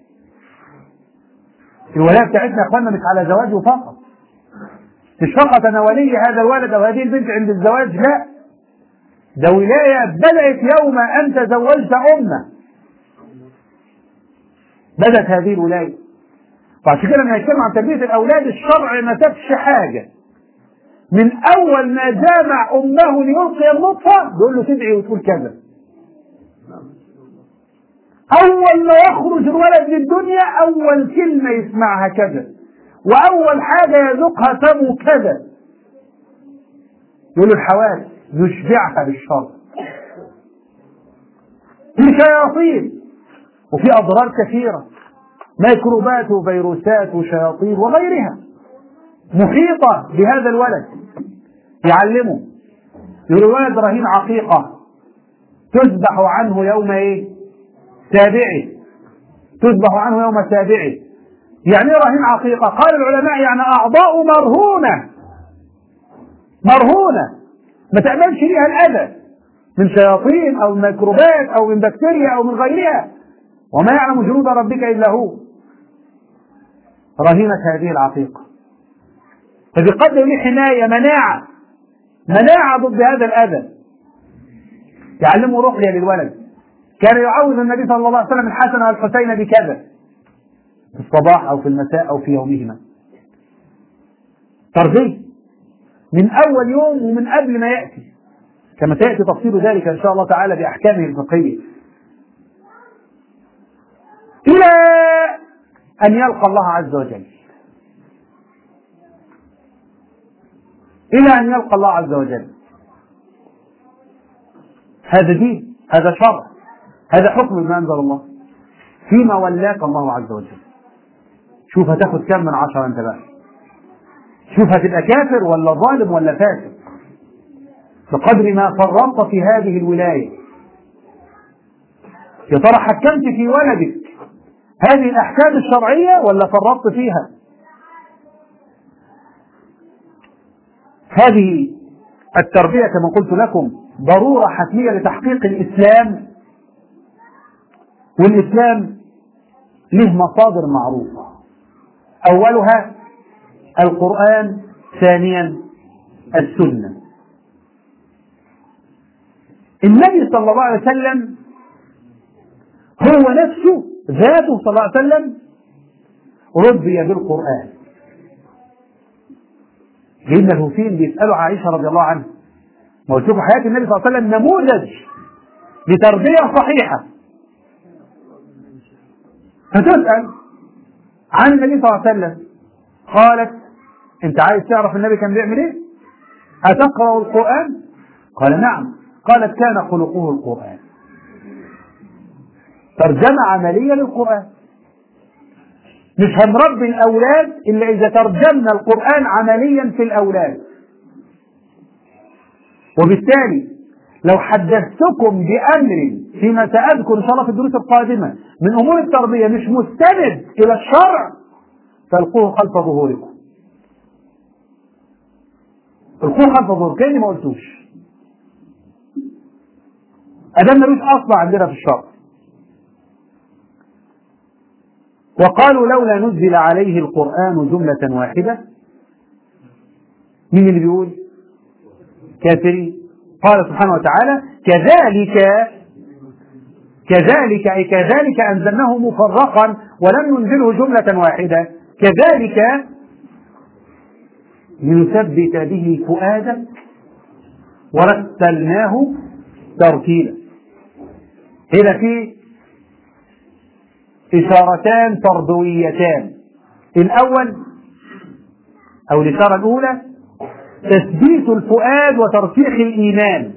الولاية بتاعتنا يا اخوانا مش على زواجه فقط مش فقط انا ولي هذا الولد او هذه البنت عند الزواج لا ده ولاية بدأت يوم أن تزوجت أمة بدأت هذه الولاية فعشان كده لما يتكلم عن تربيه الاولاد الشرع ما سابش حاجه من اول ما جامع امه ليلقي النطفه بيقول له تدعي وتقول كذا اول ما يخرج الولد للدنيا اول كلمه يسمعها كذا واول حاجه يذوقها فمه كذا يقول له الحواس يشبعها بالشر في شياطين وفي اضرار كثيره ميكروبات وفيروسات وشياطين وغيرها محيطه بهذا الولد يعلمه يقول الولد رهين عقيقه تذبح عنه يوم ايه؟ سابعه تذبح عنه يوم سابعه يعني ايه رهين عقيقه؟ قال العلماء يعني اعضاء مرهونه مرهونه ما تعملش ليها الاذى من شياطين او من ميكروبات او من بكتيريا او من غيرها وما يعلم جنود ربك الا هو رهينة هذه العقيقة فبيقدم لي حماية مناعة مناعة ضد هذا الأذى يعلمه رقية للولد كان يعوذ النبي صلى الله عليه وسلم الحسن والحسين بكذا في الصباح أو في المساء أو في يومهما تربية من أول يوم ومن قبل ما يأتي كما سيأتي تفصيل ذلك إن شاء الله تعالى بأحكامه الفقهية إلى أن يلقى الله عز وجل إلى أن يلقى الله عز وجل هذا دين هذا شرع هذا حكم ما أنزل الله فيما ولاك الله عز وجل شوف هتاخد كم من عشرة أنت بقى شوف هتبقى كافر ولا ظالم ولا فاسق بقدر ما فرطت في هذه الولاية يا ترى حكمت في ولدك هذه الأحكام الشرعية ولا فرطت فيها هذه التربية كما قلت لكم ضرورة حتمية لتحقيق الإسلام والإسلام له مصادر معروفة أولها القرآن ثانيا السنة النبي صلى الله عليه وسلم هو نفسه ذاته صلى الله عليه وسلم ربي بالقرآن لأن الهوثيين بيسألوا عائشة رضي الله عنها ما قلت لكم حياة النبي صلى الله عليه وسلم نموذج لتربية صحيحة فتسأل عن النبي صلى الله عليه وسلم قالت أنت عايز تعرف النبي كان بيعمل إيه؟ أتقرأ القرآن؟ قال نعم قالت كان خلقه القرآن ترجمة عملية للقرآن مش هنربي الأولاد إلا إذا ترجمنا القرآن عمليا في الأولاد وبالتالي لو حدثتكم بأمر فيما سأذكر إن شاء الله في الدروس القادمة من أمور التربية مش مستند إلى الشرع فالقوه خلف ظهوركم القوه خلف ظهوركم كأني ما قلتوش أدام ملوش أصل عندنا في الشرع وقالوا لولا نزل عليه القرآن جملة واحدة مين اللي بيقول كافرين قال سبحانه وتعالى كذلك كذلك أي كذلك أنزلناه مفرقا ولم ننزله جملة واحدة كذلك لنثبت به فؤادك ورتلناه ترتيلا هنا في إشارتان تربويتان الأول أو الإشارة الأولى تثبيت الفؤاد وترسيخ الإيمان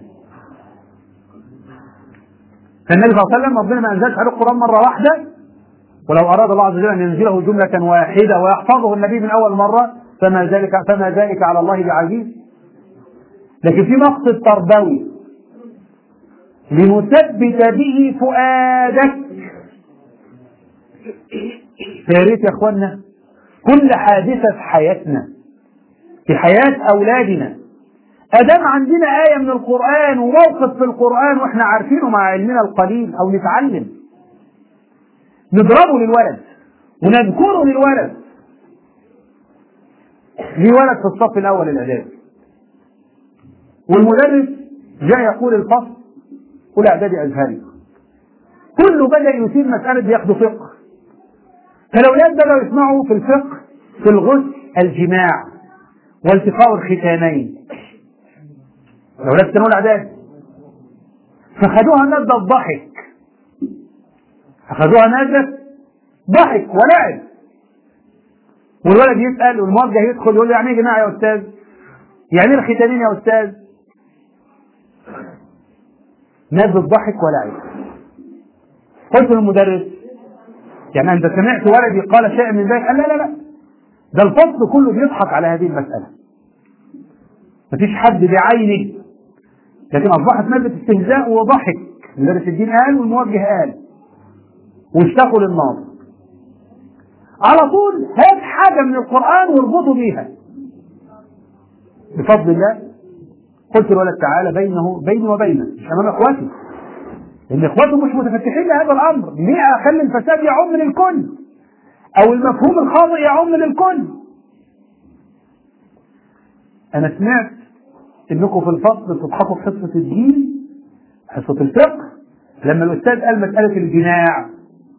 فالنبي صلى الله عليه وسلم ربنا ما أنزلش عليه القرآن مرة واحدة ولو أراد الله عز وجل أن ينزله جملة واحدة ويحفظه النبي من أول مرة فما ذلك فما ذلك على الله بعزيز لكن في مقصد تربوي لنثبت به فؤادك يا ريت يا اخوانا كل حادثة في حياتنا في حياة أولادنا أدام عندنا آية من القرآن وموقف في القرآن وإحنا عارفينه مع علمنا القليل أو نتعلم نضربه للولد ونذكره للولد ليه ولد في الصف الأول الإعدادي والمدرس جاء يقول الفصل أولى إعدادي أزهري كله بدأ يثير مسألة بياخدوا فقه فالأولاد بدأوا يسمعوا في الفقه في الغسل الجماع والتقاء الختانين الأولاد في ثانوي الإعداد فخدوها مادة الضحك أخذوها مادة ضحك ولعب والولد يسأل والموجه يدخل يقول له يعني ايه جماعة يا أستاذ؟ يعني ايه الختانين يا أستاذ؟ مادة ضحك ولعب قلت للمدرس يعني أنت سمعت ولدي قال شيء من ذلك؟ قال لا لا لا ده الفصل كله بيضحك على هذه المسألة مفيش حد بعينه لكن أصبحت مادة استهزاء وضحك مدرس الدين قال والموجه قال واشتكوا للناظر على طول هات حاجة من القرآن واربطه بيها بفضل الله قلت الولد تعالى بينه بيني وبينه مش أمام إخواتي لأن إخواته مش متفتحين لهذا الأمر ليه أخلي الفساد يعم للكل أو المفهوم الخاطئ يعم للكل أنا سمعت إنكم في الفصل بتضحكوا في حصة الدين حصة الفقه لما الأستاذ قال مسألة الجماع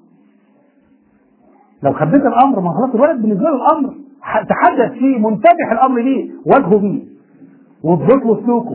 لو خبيت الامر ما خلاص الولد بالنسبه له الامر تحدث فيه منفتح الامر ليه وجهه بيه واضبط له سلوكه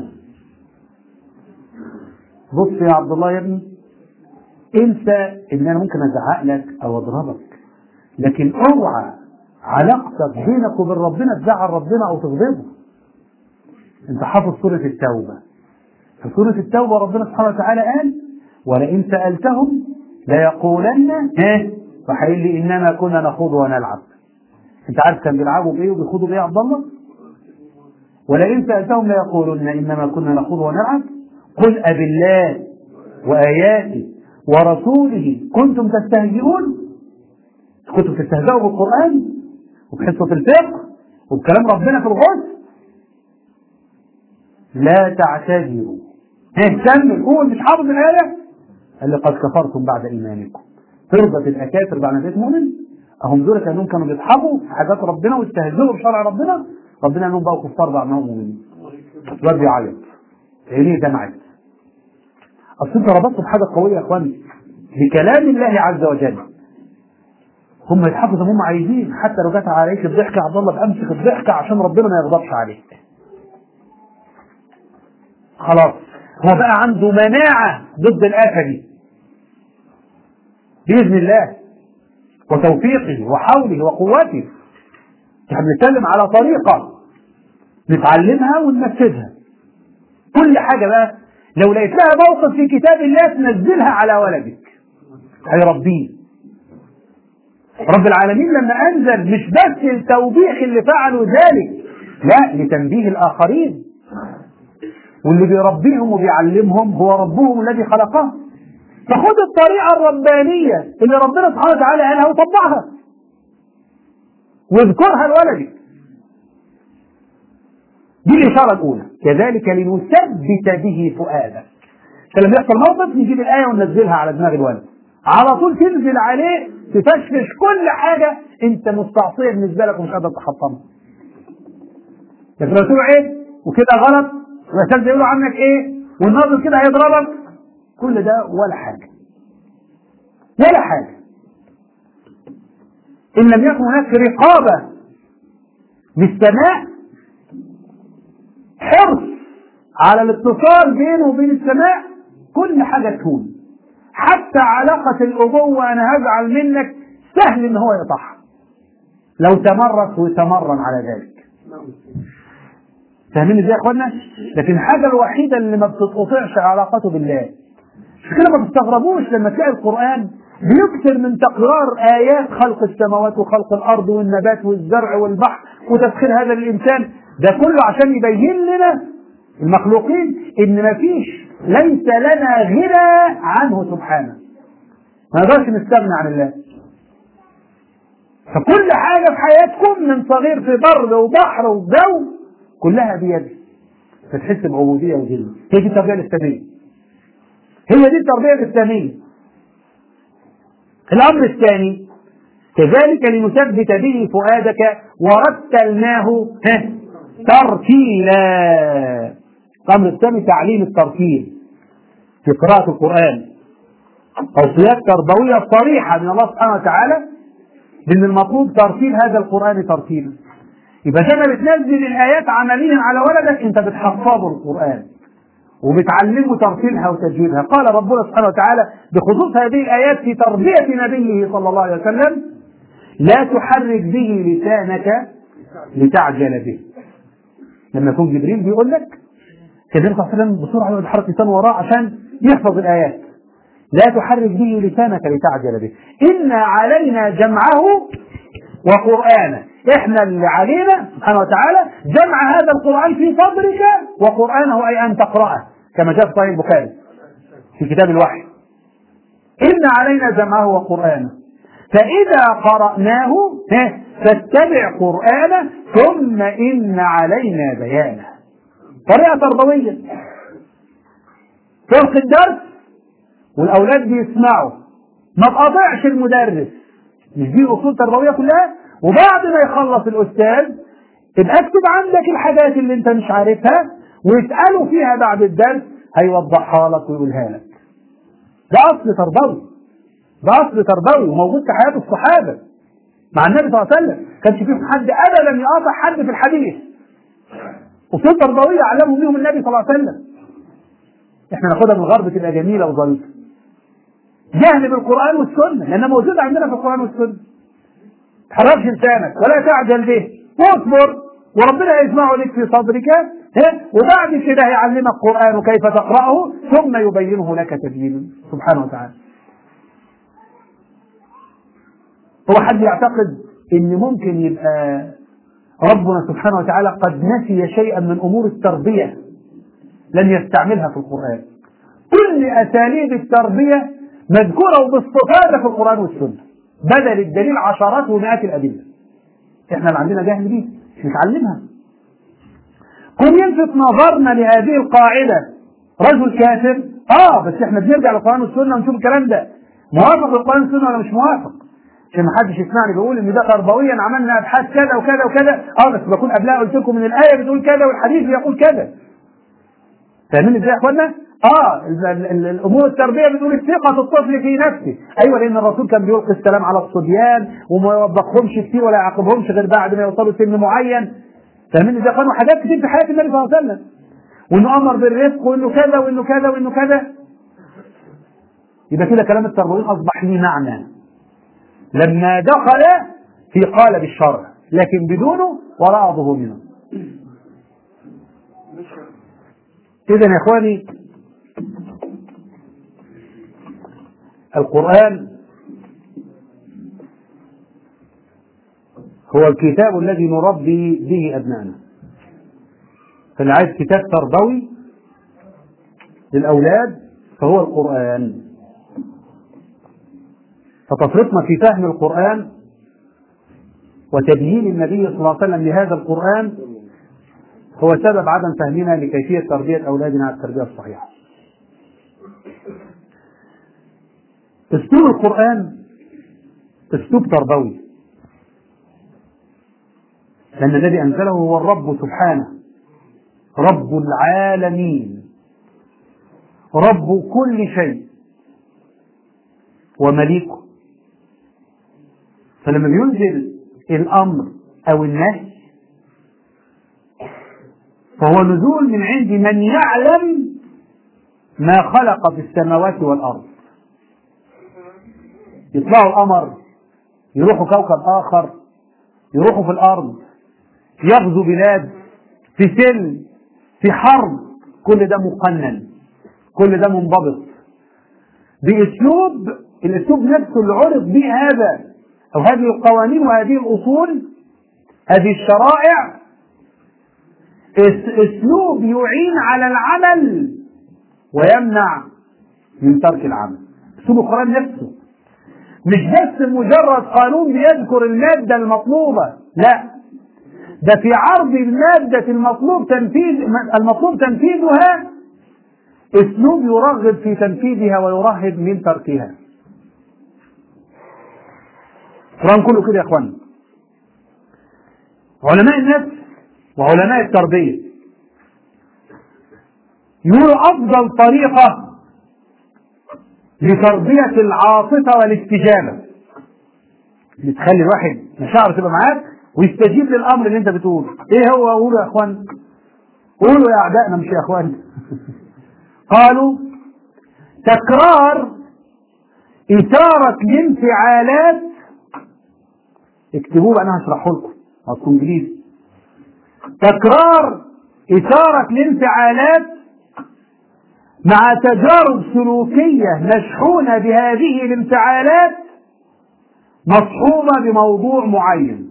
بص يا عبد الله يا ابني انسى ان انا ممكن ازعق لك او اضربك لكن اوعى علاقتك بينك وبين ربنا تزعل ربنا او تغضبه انت حافظ سوره التوبه في سوره التوبه ربنا سبحانه وتعالى قال ولئن سالتهم ليقولن ها فهيقول لي انما كنا نخوض ونلعب انت عارف كان بيلعبوا بايه وبيخوضوا بايه يا عبد الله ولئن سالتهم ليقولن انما كنا نخوض ونلعب قل أبالله وآياته ورسوله كنتم تستهزئون كنتم تستهزئوا بالقرآن وبحصة الفقه وبكلام ربنا في الغسل لا تعتذروا كمل قول مش حافظ الآية قال لي قد كفرتم بعد إيمانكم ترضى الأكافر بعد ما بقيت مؤمن أهم دول كأنهم كانوا بيضحكوا في حاجات ربنا ويستهزئوا بشرع ربنا ربنا أنهم بقوا كفار بعد ما هم مؤمنين الواد بيعيط عينيه دمعت اصل انت ربطت بحاجه قويه يا اخواني بكلام الله عز وجل هم يضحكوا زي ما هم عايزين حتى لو جت عليك الضحكه يا عبد الله بامسك الضحكه عشان ربنا ما يغضبش عليك خلاص هو بقى عنده مناعه ضد الافه دي باذن الله وتوفيقه وحوله وقوته احنا بنتكلم على طريقه نتعلمها وننفذها كل حاجه بقى لو لقيت لها موقف في كتاب الله تنزلها على ولدك هيربيه رب العالمين لما انزل مش بس التوبيخ اللي فعلوا ذلك لا لتنبيه الاخرين واللي بيربيهم وبيعلمهم هو ربهم الذي خلقهم فخد الطريقه الربانيه اللي ربنا سبحانه وتعالى قالها وطبقها واذكرها لولدك دي الإشارة الأولى كذلك لنثبت به فؤادك فلما يحصل موقف نجيب الآية وننزلها على دماغ الولد على طول تنزل عليه تفشفش كل حاجة أنت مستعصية بالنسبة لك ومش قادر تحطمها لكن لو تقول إيه وكده غلط والأستاذ يقولوا عنك إيه والناظر كده هيضربك كل ده ولا حاجة ولا حاجة إن لم يكن هناك رقابة للسماء حرص على الاتصال بينه وبين السماء كل حاجة تهون حتى علاقة الأبوة أنا هزعل منك سهل إن هو يقطعها لو تمرس ويتمرن على ذلك فاهمين ازاي يا اخوانا؟ لكن الحاجة الوحيدة اللي ما بتتقطعش علاقته بالله مش كده ما تستغربوش لما تلاقي القرآن بيكثر من تكرار آيات خلق السماوات وخلق الأرض والنبات والزرع والبحر وتسخير هذا للإنسان ده كله عشان يبين لنا المخلوقين ان مفيش ليس لنا غنى عنه سبحانه ما نقدرش نستغنى عن الله فكل حاجة في حياتكم من صغير في بر وبحر وجو كلها بيده فتحس بعبودية وذل هي دي التربية الإسلامية هي دي التربية الإسلامية الأمر الثاني كذلك لنثبت به فؤادك ورتلناه ترتيلا الأمر الثاني تعليم الترتيل في قراءة القرآن توصيات تربوية صريحة من الله سبحانه وتعالى لأن المطلوب ترتيل هذا القرآن ترتيلا يبقى زي ما بتنزل الآيات عمليا على ولدك أنت بتحفظه القرآن وبتعلمه ترتيلها وتجويدها قال ربنا سبحانه وتعالى بخصوص هذه الآيات في تربية نبيه صلى الله عليه وسلم لا تحرك به لسانك لتعجل به لما يكون جبريل بيقول لك كان النبي صلى الله عليه وسلم بسرعة يقعد يحرك لسانه وراه عشان يحفظ الآيات لا تحرك به لسانك لتعجل به إن علينا جمعه وقرآنه احنا اللي علينا سبحانه وتعالى جمع هذا القرآن في صدرك وقرآنه أي أن تقرأه كما جاء في صحيح البخاري في كتاب الوحي إن علينا جمعه وقرآنه فإذا قرأناه فاتبع قرآنه ثم إن علينا بيانه طريقة تربوية تلقي الدرس والأولاد بيسمعوا ما تقاطعش المدرس مش دي أصول تربوية كلها وبعد ما يخلص الأستاذ تبقى اكتب عندك الحاجات اللي أنت مش عارفها واسأله فيها بعد الدرس هيوضحها لك ويقولها لك ده أصل تربوي ده أصل تربوي وموجود في حياة الصحابة مع النبي صلى الله عليه وسلم كانش فيهم حد أبدا يقاطع حد في الحديث أصول تربوية علمهم بيهم النبي صلى الله عليه وسلم احنا ناخدها من الغرب تبقى جميلة وظريفة جهل بالقرآن والسنة لأنها موجودة عندنا في القرآن والسنة تحركش لسانك ولا تعجل به واصبر وربنا يجمعه لك في صدرك وبعد كده يعلمك القرآن كيف تقرأه ثم يبينه لك تبيينا سبحانه وتعالى هو حد يعتقد ان ممكن يبقى ربنا سبحانه وتعالى قد نسي شيئا من امور التربيه لم يستعملها في القران كل اساليب التربيه مذكوره وباستفاضه في القران والسنه بدل الدليل عشرات ومئات الادله احنا اللي عندنا جهل بيه مش نتعلمها كن يلفت نظرنا لهذه القاعده رجل كافر اه بس احنا بنرجع للقران والسنه ونشوف الكلام ده موافق للقران والسنه ولا مش موافق عشان ما حدش يسمعني بيقول ان ده تربويا عملنا ابحاث كذا وكذا وكذا اه بس بكون قبلها قلت لكم ان الايه بتقول كذا والحديث بيقول كذا فاهمين ازاي يا اخوانا؟ اه الامور التربيه بتقول ثقه الطفل في نفسه ايوه لان الرسول كان بيلقي السلام على الصبيان وما يوبخهمش كتير ولا يعاقبهمش غير بعد ما يوصلوا سن معين فاهمين ازاي يا اخوانا حاجات كتير في حياه النبي صلى الله عليه وسلم وانه امر بالرفق وانه كذا وانه كذا وانه كذا يبقى كده كلام التربويين اصبح ليه معنى لما دخل في قالب الشرع لكن بدونه وراء ظهورنا إذا يا إخواني القرآن هو الكتاب الذي نربي به أبنائنا فاللي عايز كتاب تربوي للأولاد فهو القرآن فتفرطنا في فهم القرآن وتبيين النبي صلى الله عليه وسلم لهذا القرآن هو سبب عدم فهمنا لكيفية تربية أولادنا على التربية الصحيحة. أسلوب القرآن أسلوب تربوي. لأن الذي أنزله هو الرب سبحانه رب العالمين رب كل شيء ومليكه فلما بينزل الامر او النهي فهو نزول من عند من يعلم ما خلق في السماوات والارض يطلعوا القمر يروحوا كوكب اخر يروحوا في الارض يغزو بلاد في سلم في حرب كل ده مقنن كل ده منضبط باسلوب الاسلوب نفسه اللي عرض به هذا او هذه القوانين وهذه الاصول هذه الشرائع اسلوب يعين على العمل ويمنع من ترك العمل اسلوب القران نفسه مش بس مجرد قانون بيذكر الماده المطلوبه لا ده في عرض الماده المطلوب تنفيذ المطلوب تنفيذها اسلوب يرغب في تنفيذها ويرهب من تركها القرآن كله كده يا اخوانا علماء النفس وعلماء التربية يقولوا أفضل طريقة لتربية العاطفة والاستجابة بتخلي الواحد مشاعره تبقى معاك ويستجيب للامر اللي انت بتقوله ايه هو قولوا يا اخوان قولوا يا اعدائنا مش يا اخوان قالوا تكرار إثارة الانفعالات اكتبوه بقى انا هشرحه لكم اصل انجليزي تكرار إثارة الانفعالات مع تجارب سلوكية مشحونة بهذه الانفعالات مصحوبة بموضوع معين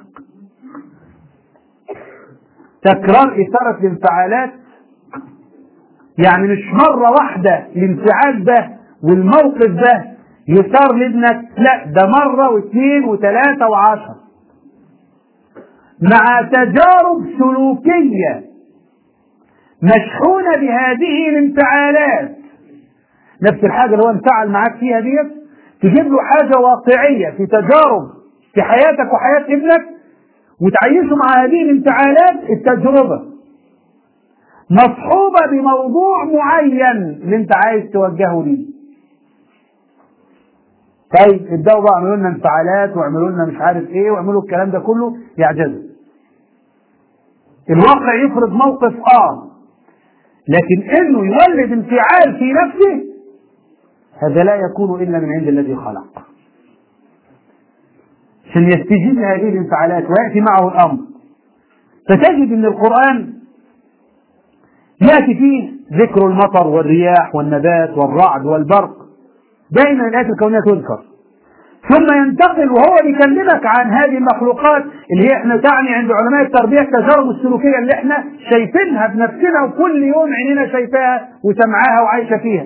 تكرار إثارة الانفعالات يعني مش مرة واحدة الانفعال ده والموقف ده يثار لابنك لا ده مرة واثنين وثلاثة وعشرة مع تجارب سلوكية مشحونة بهذه الانفعالات نفس الحاجة اللي هو انفعل معاك فيها ديت تجيب له حاجة واقعية في تجارب في حياتك وحياة ابنك وتعيشه مع هذه الانفعالات التجربة مصحوبة بموضوع معين اللي انت عايز توجهه ليه طيب ابدأوا بقى اعملوا لنا انفعالات واعملوا لنا مش عارف ايه واعملوا الكلام ده كله يعجزوا الواقع يفرض موقف اه لكن انه يولد انفعال في نفسه هذا لا يكون الا من عند الذي خلق عشان يستجيب لهذه الانفعالات وياتي معه الامر فتجد ان القران ياتي فيه ذكر المطر والرياح والنبات والرعد والبرق دائما الايات الكونيه تذكر ثم ينتقل وهو بيكلمك عن هذه المخلوقات اللي هي احنا تعني عند علماء التربيه التجارب السلوكيه اللي احنا شايفينها بنفسنا وكل يوم عينينا شايفاها وسمعاها وعايشه فيها.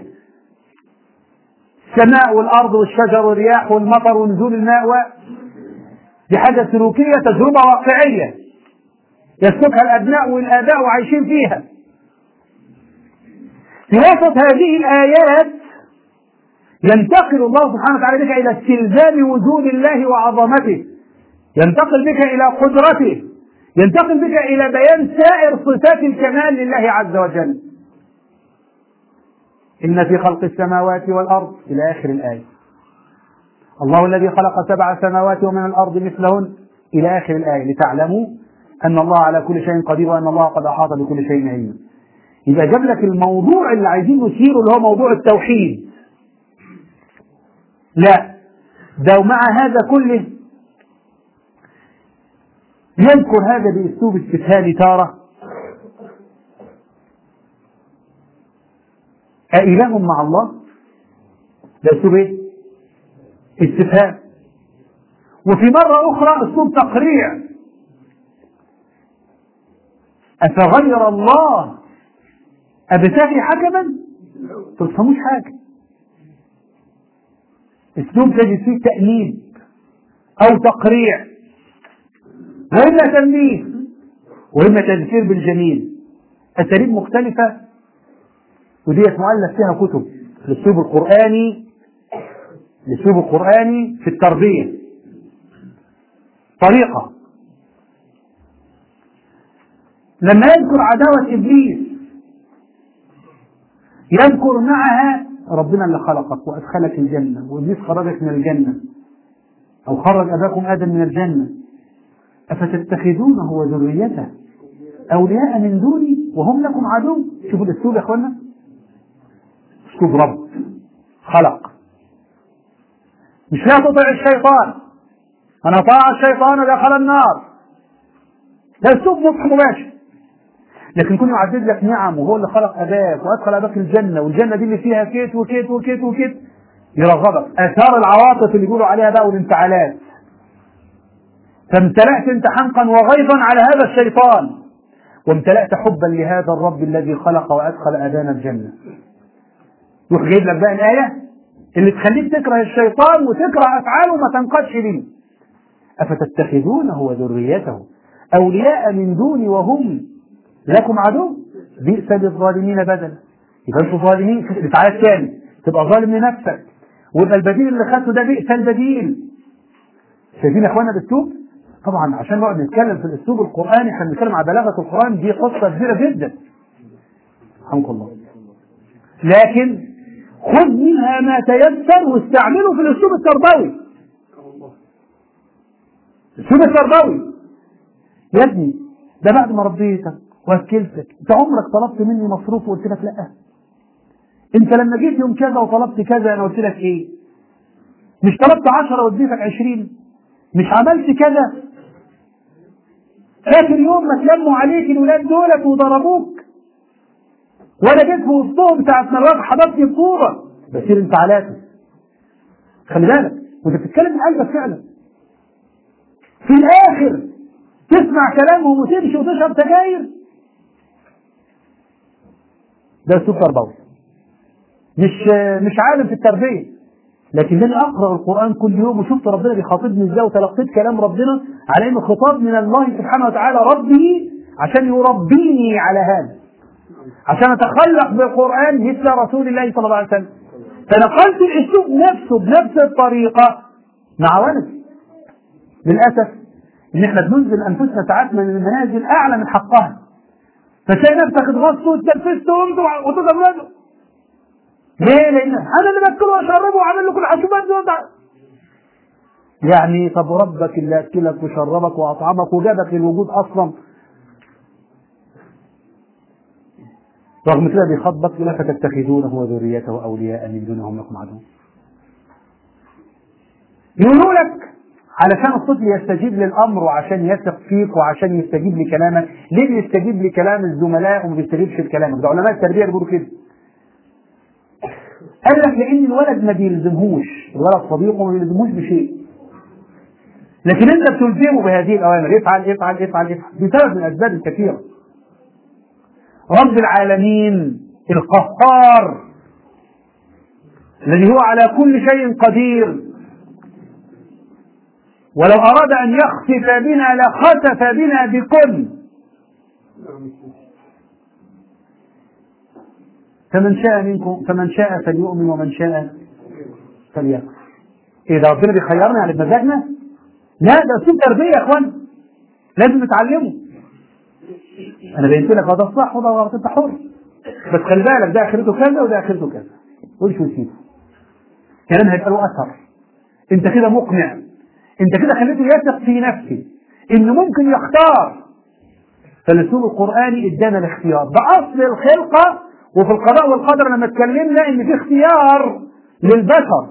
السماء والارض والشجر والرياح والمطر ونزول الماء و دي حاجه سلوكيه تجربه واقعيه يسلكها الابناء والاباء وعايشين فيها. في وسط هذه الايات ينتقل الله سبحانه وتعالى بك إلى استلزام وجود الله وعظمته ينتقل بك إلى قدرته ينتقل بك إلى بيان سائر صفات الكمال لله عز وجل إن في خلق السماوات والأرض إلى آخر الآية الله الذي خلق سبع سماوات ومن الأرض مثلهن إلى آخر الآية لتعلموا أن الله على كل شيء قدير وأن الله قد أحاط بكل شيء علما يبقى جاب لك الموضوع اللي عايزين نثيره اللي هو موضوع التوحيد لا ده ومع هذا كله يذكر هذا باسلوب استفهام تاره أإله مع الله؟ ده اسلوب ايه؟ استفهام وفي مرة أخرى أسلوب تقريع أفغير الله أبتغي حكما؟ تفهموش حاجة اسلوب تجد فيه تأنيب أو تقريع وإما تنبيه وإما تذكير بالجميل أساليب مختلفة وديت مؤلف فيها كتب الأسلوب القرآني الأسلوب القرآني في التربية طريقة لما يذكر عداوة إبليس يذكر معها ربنا اللي خلقك وأدخلك الجنة وإبليس خرجك من الجنة أو خرج أباكم آدم من الجنة أفتتخذونه وذريته أولياء من دوني وهم لكم عدو شوفوا الأسلوب يا إخوانا أسلوب رب خلق مش لا تطع الشيطان من أطاع الشيطان دخل النار ده أسلوب نصح مباشر لكن كون يعدد لك نعم وهو اللي خلق اباك وادخل اباك الجنه والجنه دي اللي فيها كيت وكيت وكيت وكيت يرغبك اثار العواطف اللي بيقولوا عليها بقى والانفعالات فامتلأت انت حنقا وغيظا على هذا الشيطان وامتلأت حبا لهذا الرب الذي خلق وادخل ابانا الجنه يروح جايب لك بقى الايه اللي تخليك تكره الشيطان وتكره افعاله وما تنقادش ليه افتتخذونه وذريته اولياء من دوني وهم لكم عدو بئس للظالمين بدلا يبقى انتوا ظالمين تعالى تاني تبقى ظالم لنفسك ويبقى البديل اللي خدته ده بئس البديل شايفين يا اخوانا الاسلوب طبعا عشان نقعد نتكلم في الاسلوب القراني احنا بنتكلم على بلاغه القران دي قصه كبيره جدا رحمك الله لكن خذ منها ما تيسر واستعمله في الاسلوب التربوي الاسلوب التربوي يا ابني ده بعد ما ربيتك واكلتك انت عمرك طلبت مني مصروف وقلت لك لا انت لما جيت يوم كذا وطلبت كذا انا قلت لك ايه مش طلبت عشرة واديتك عشرين مش عملت كذا فاكر يوم ما تلموا عليك الولاد دولت وضربوك وانا جيت في وسطهم ساعة ما الواد حضرتني بصورة بصير انفعالاتي خلي بالك وانت بتتكلم من قلبك فعلا في الاخر تسمع كلامهم وتمشي وتشرب سجاير ده اسلوب تربوي مش مش عالم في التربيه لكنني اقرا القران كل يوم وشفت ربنا بيخاطبني ازاي وتلقيت كلام ربنا على انه خطاب من الله سبحانه وتعالى ربي عشان يربيني على هذا عشان اتخلق بالقران مثل رسول الله صلى الله عليه وسلم فنقلت الاسلوب نفسه بنفس الطريقه مع ولدي للاسف ان احنا بننزل انفسنا ساعات من المنازل اعلى من حقها فتلاقي نفسك اتغصت واتنفست وقمت وتضرب ليه؟ لان انا اللي باكله واشربه وعامل له كل حسابات يعني طب ربك اللي اكلك وشربك واطعمك وجابك للوجود اصلا رغم كده بيخاطبك يقول فتتخذونه وذريته اولياء من دونهم لكم عدو يقولوا لك علشان الطفل يستجيب للامر وعشان يثق فيك وعشان يستجيب لكلامك ليه بيستجيب لكلام الزملاء وما بيستجيبش لكلامك ده علماء التربيه بيقولوا كده قال لك لان الولد ما بيلزمهوش الولد صديقه ما بيلزمهوش بشيء لكن انت بتلزمه بهذه الاوامر افعل افعل افعل افعل بسبب من الاسباب الكثيره رب العالمين القهار الذي هو على كل شيء قدير ولو أراد أن يخسف بنا لخسف بنا بكل فمن شاء منكم فمن شاء فليؤمن ومن شاء فليكفر ايه ده ربنا بيخيرنا على مزاجنا؟ لا ده اسلوب تربيه يا اخوان لازم نتعلمه انا بينت لك ده الصح وده غلط انت حر بس خلي بالك ده اخرته كذا وده اخرته كذا قولش وسيبه كلام هيبقى له اثر انت كده مقنع انت كده خليته يثق في نفسه انه ممكن يختار فالاسلوب القراني ادانا الاختيار باصل الخلقه وفي القضاء والقدر لما اتكلمنا ان في اختيار للبشر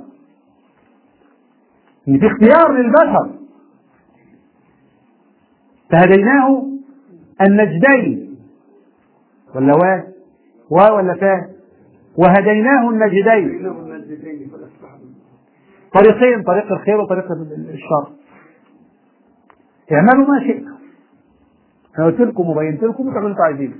ان في اختيار للبشر فهديناه النجدين ولا وا وا ولا فا وهديناه النجدين طريقين طريق الخير وطريق الشر اعملوا ما شئتم انا قلت لكم وبينت لكم وتعملوا انتوا عايزينه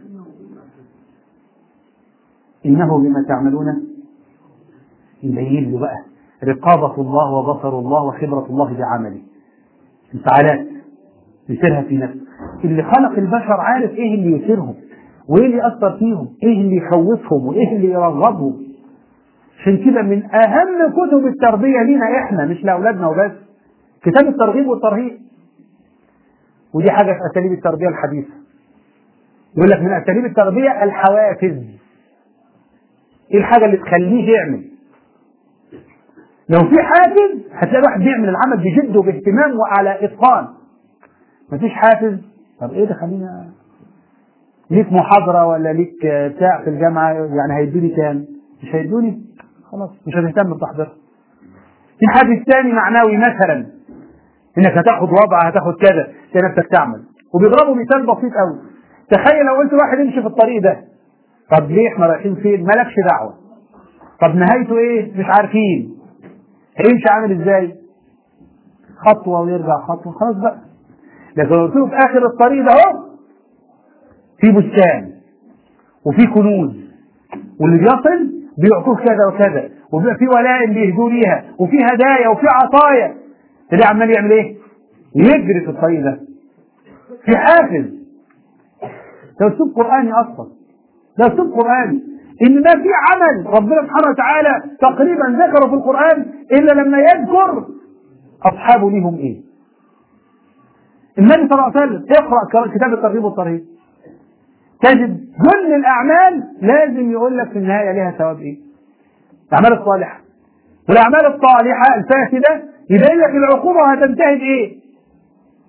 انه بما تعملون يبين له بقى رقابة الله وبصر الله وخبرة الله بعمله انفعالات يثيرها في نفسه اللي خلق البشر عارف ايه اللي يثيرهم وايه اللي يأثر فيهم ايه اللي يخوفهم وايه اللي يرغبهم عشان كده من اهم كتب التربيه لينا احنا مش لاولادنا وبس كتاب الترغيب والترهيب ودي حاجه في اساليب التربيه الحديثه يقول لك من اساليب التربيه الحوافز ايه الحاجه اللي تخليه يعمل لو في حافز هتلاقي الواحد بيعمل العمل بجد وباهتمام وعلى اتقان مفيش حافز طب ايه ده خلينا ليك محاضره ولا ليك بتاع في الجامعه يعني هيدوني كام مش هيدوني خلاص مش هتهتم بتحضيرها في حافز تاني معنوي مثلا انك هتاخد وضع هتاخد كذا تلاقي نفسك تعمل وبيضربوا مثال بسيط قوي تخيل لو قلت واحد يمشي في الطريق ده طب ليه احنا رايحين فين مالكش دعوه طب نهايته ايه مش عارفين هيمشي عامل ازاي خطوه ويرجع خطوه خلاص بقى لكن لو قلت له في اخر الطريق ده اهو في بستان وفي كنوز واللي بيصل بيعطوه كذا وكذا وبيبقى في ولائم بيهدوا ليها وفي هدايا وفي عطايا اللي عمال يعمل ايه؟ يجري في الطريق ده في حافز ده اسلوب قراني اصلا ده اسلوب قراني ان ما في عمل ربنا سبحانه وتعالى تقريبا ذكره في القران الا لما يذكر اصحابه ليهم ايه النبي صلى الله عليه وسلم اقرا كتاب الترغيب والترهيب تجد كل الاعمال لازم يقول لك في النهايه ليها ثواب ايه الاعمال الصالحه والاعمال الصالحه الفاسده يبين لك العقوبه هتنتهي بايه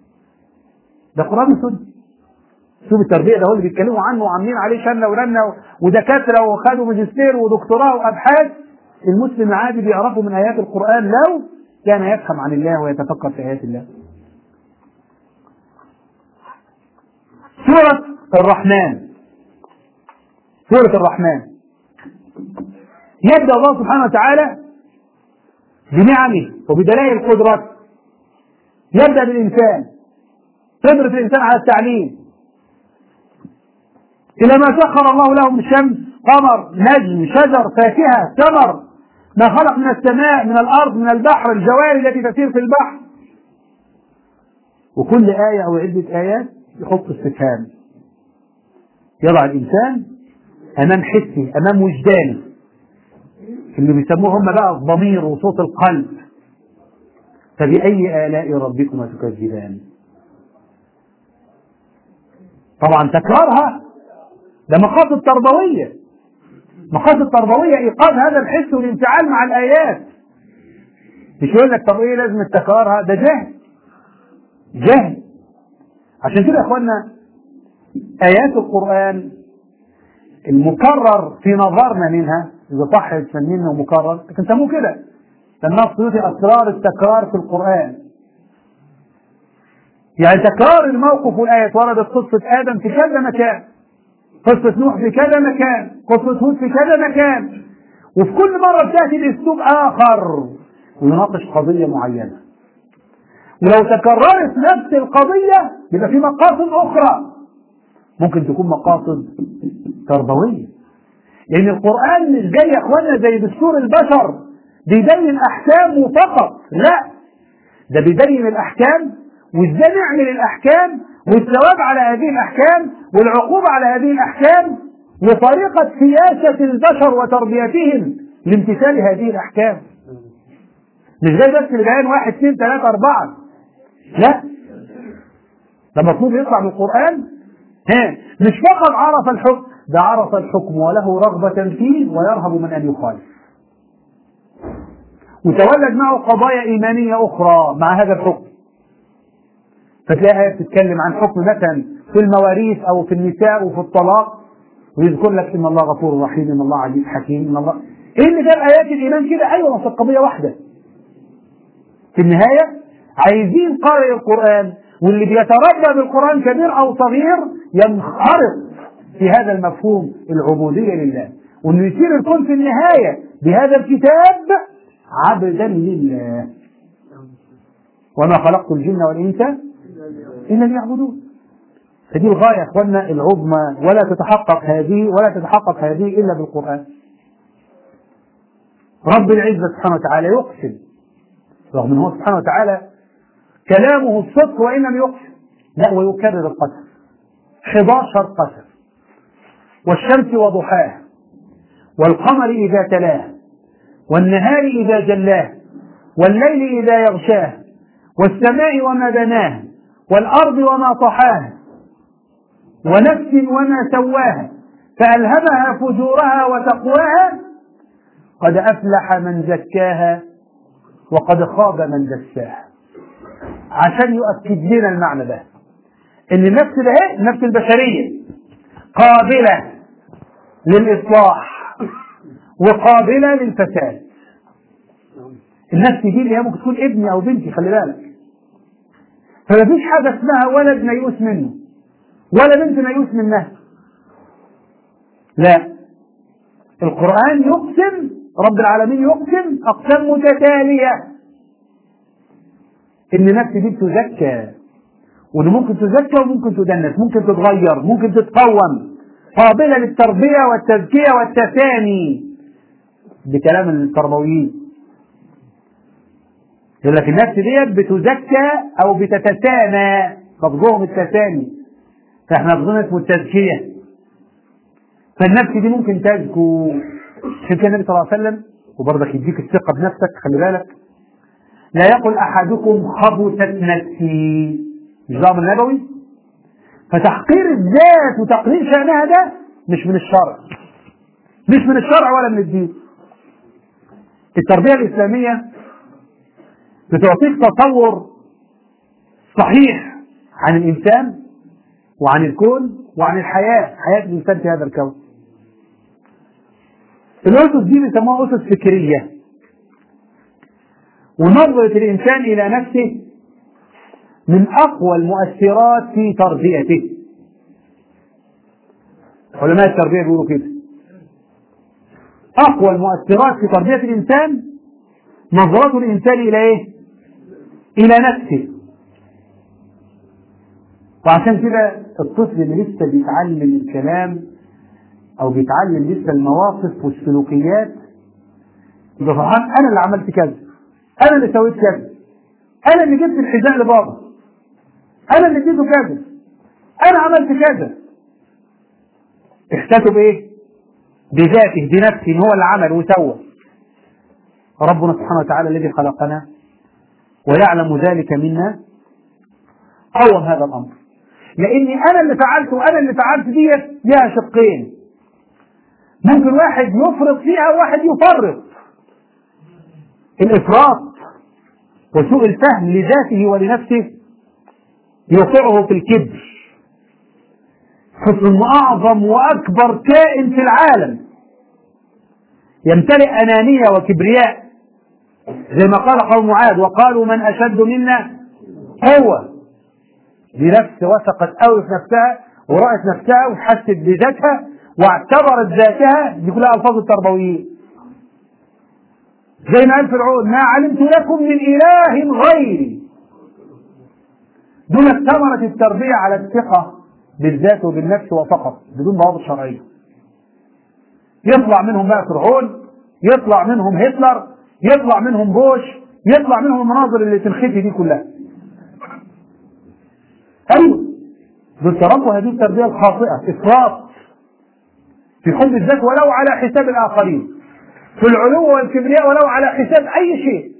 ده قرآن وسنة اسلوب التربيه ده هو اللي بيتكلموا عنه وعاملين عليه شنه ورنه ودكاتره وخدوا ماجستير ودكتوراه وابحاث المسلم العادي بيعرفه من ايات القران لو كان يفهم عن الله ويتفكر في ايات الله. سورة الرحمن سورة الرحمن يبدأ الله سبحانه وتعالى بنعمه وبدلائل قدرته يبدأ بالإنسان قدرة الإنسان على التعليم إلى ما سخر الله له من شمس قمر نجم شجر فاكهة ثمر ما خلق من السماء من الأرض من البحر الجواري التي تسير في البحر وكل آية أو عدة آيات يحط استفهام يضع الإنسان أمام حسه أمام وجدانه اللي بيسموه هم بقى الضمير وصوت القلب فبأي آلاء ربكما تكذبان طبعا تكرارها ده مقاصد تربوية مقاصد تربوية إيقاظ هذا الحس والانفعال مع الآيات مش يقول لك طب إيه لازم تكرارها ده جهل جهل عشان كده يا إخوانا آيات القرآن المكرر في نظرنا منها إذا صح تسميه إنه مكرر لكن سموه كده سماه السيوطي أسرار التكرار في القرآن يعني تكرار الموقف والآيات وردت قصة آدم في كذا مكان قصة نوح في كذا مكان قصة هود في كذا مكان وفي كل مرة بتأتي بأسلوب آخر ويناقش قضية معينة ولو تكررت نفس القضية يبقى في مقاصد أخرى ممكن تكون مقاصد تربوية لأن القرآن مش جاي يا إخوانا زي دستور البشر بيبين أحكامه فقط لا ده بيبين الأحكام وإزاي نعمل الأحكام والثواب على هذه الأحكام والعقوبة على هذه الأحكام وطريقة سياسة البشر وتربيتهم لامتثال هذه الأحكام مش زي بس البيان واحد اثنين ثلاثة أربعة لا ده مطلوب يطلع من القرآن ها مش فقط عرف الحكم ده عرف الحكم وله رغبة فيه ويرهب من أن يخالف وتولد معه قضايا إيمانية أخرى مع هذا الحكم فتلاقيها بتتكلم عن حكم مثلا في المواريث أو في النساء وفي الطلاق ويذكر لك إن الله غفور رحيم إن الله عزيز حكيم إن الله إيه اللي جاب آيات الإيمان كده أيوة بس القضية واحدة في النهاية عايزين قارئ القرآن واللي بيتربى بالقرآن كبير أو صغير ينخرط في هذا المفهوم العبودية لله وانه يصير الكون في النهاية بهذا الكتاب عبدا لله وما خلقت الجن والإنس إلا ليعبدون فدي الغاية يا إخواننا العظمى ولا تتحقق هذه ولا تتحقق هذه إلا بالقرآن رب العزة سبحانه وتعالى يقسم رغم أنه سبحانه وتعالى كلامه الصدق وإن لم يقسم لا ويكرر القسم 11 قسم والشمس وضحاها والقمر إذا تلاه والنهار إذا جلاه والليل إذا يغشاه والسماء وما بناه والأرض وما طحاها ونفس وما سواها فألهمها فجورها وتقواها قد أفلح من زكاها وقد خاب من دساها عشان يؤكد لنا المعنى ده ان النفس ده ايه النفس البشريه قابله للاصلاح وقابله للفساد النفس دي اللي هي ممكن تكون ابني او بنتي خلي بالك فمفيش حاجه اسمها ولد ميؤوس منه ولا بنت ميؤوس منها لا القرآن يقسم رب العالمين يقسم أقسام متتالية إن نفسي دي تزكى وإن ممكن تزكى وممكن تدنس ممكن تتغير ممكن تتقوم قابلة للتربية والتزكية والتثاني بكلام التربويين يقول لك النفس ديت بتزكى أو بتتسامى لفظهم التثاني فاحنا لفظنا اسمه التزكية فالنفس دي ممكن تزكو عشان كده النبي صلى الله عليه وسلم وبرضك يديك الثقة بنفسك خلي بالك لا يقل أحدكم خبثت نفسي مش ضامن النبوي فتحقير الذات وتقليل شأنها ده مش من الشرع مش من الشرع ولا من الدين التربية الإسلامية بتعطيك تصور صحيح عن الإنسان وعن الكون وعن الحياة حياة الإنسان في هذا الكون الأسس دي بيسموها أسس فكرية ونظرة الإنسان إلى نفسه من أقوى المؤثرات في تربيته علماء التربية بيقولوا كده أقوى المؤثرات في تربية الإنسان نظرته الإنسان إلى إيه؟ إلى نفسه وعشان كده الطفل اللي لسه بيتعلم الكلام أو بيتعلم لسه المواقف والسلوكيات يبقى فرحان أنا اللي عملت كذا أنا اللي سويت كذا أنا اللي جبت الحذاء لبابا أنا اللي اديته كذا أنا عملت كذا احساسه بإيه؟ بذاته بنفسه إن هو اللي عمل وسوى ربنا سبحانه وتعالى الذي خلقنا ويعلم ذلك منا قوم هذا الأمر لأني أنا اللي فعلت وأنا اللي فعلت ديت ليها شقين ممكن واحد يفرط فيها وواحد يفرط الإفراط وسوء الفهم لذاته ولنفسه يوقعه في الكبر حسن أعظم وأكبر كائن في العالم يمتلئ أنانية وكبرياء زي ما قال قوم عاد وقالوا من أشد منا قوة دي نفس وثقت قوي في نفسها ورأت نفسها وحست بذاتها واعتبرت ذاتها دي كلها ألفاظ التربويين زي ما قال فرعون ما علمت لكم من إله غيري دون ثمرة التربية على الثقة بالذات وبالنفس وفقط بدون ضوابط شرعية يطلع منهم بقى فرعون يطلع منهم هتلر يطلع منهم بوش يطلع منهم المناظر اللي تنختي دي كلها ايوه دول تربوا هذه التربيه الخاطئه افراط في حب الذات ولو على حساب الاخرين في العلو والكبرياء ولو على حساب اي شيء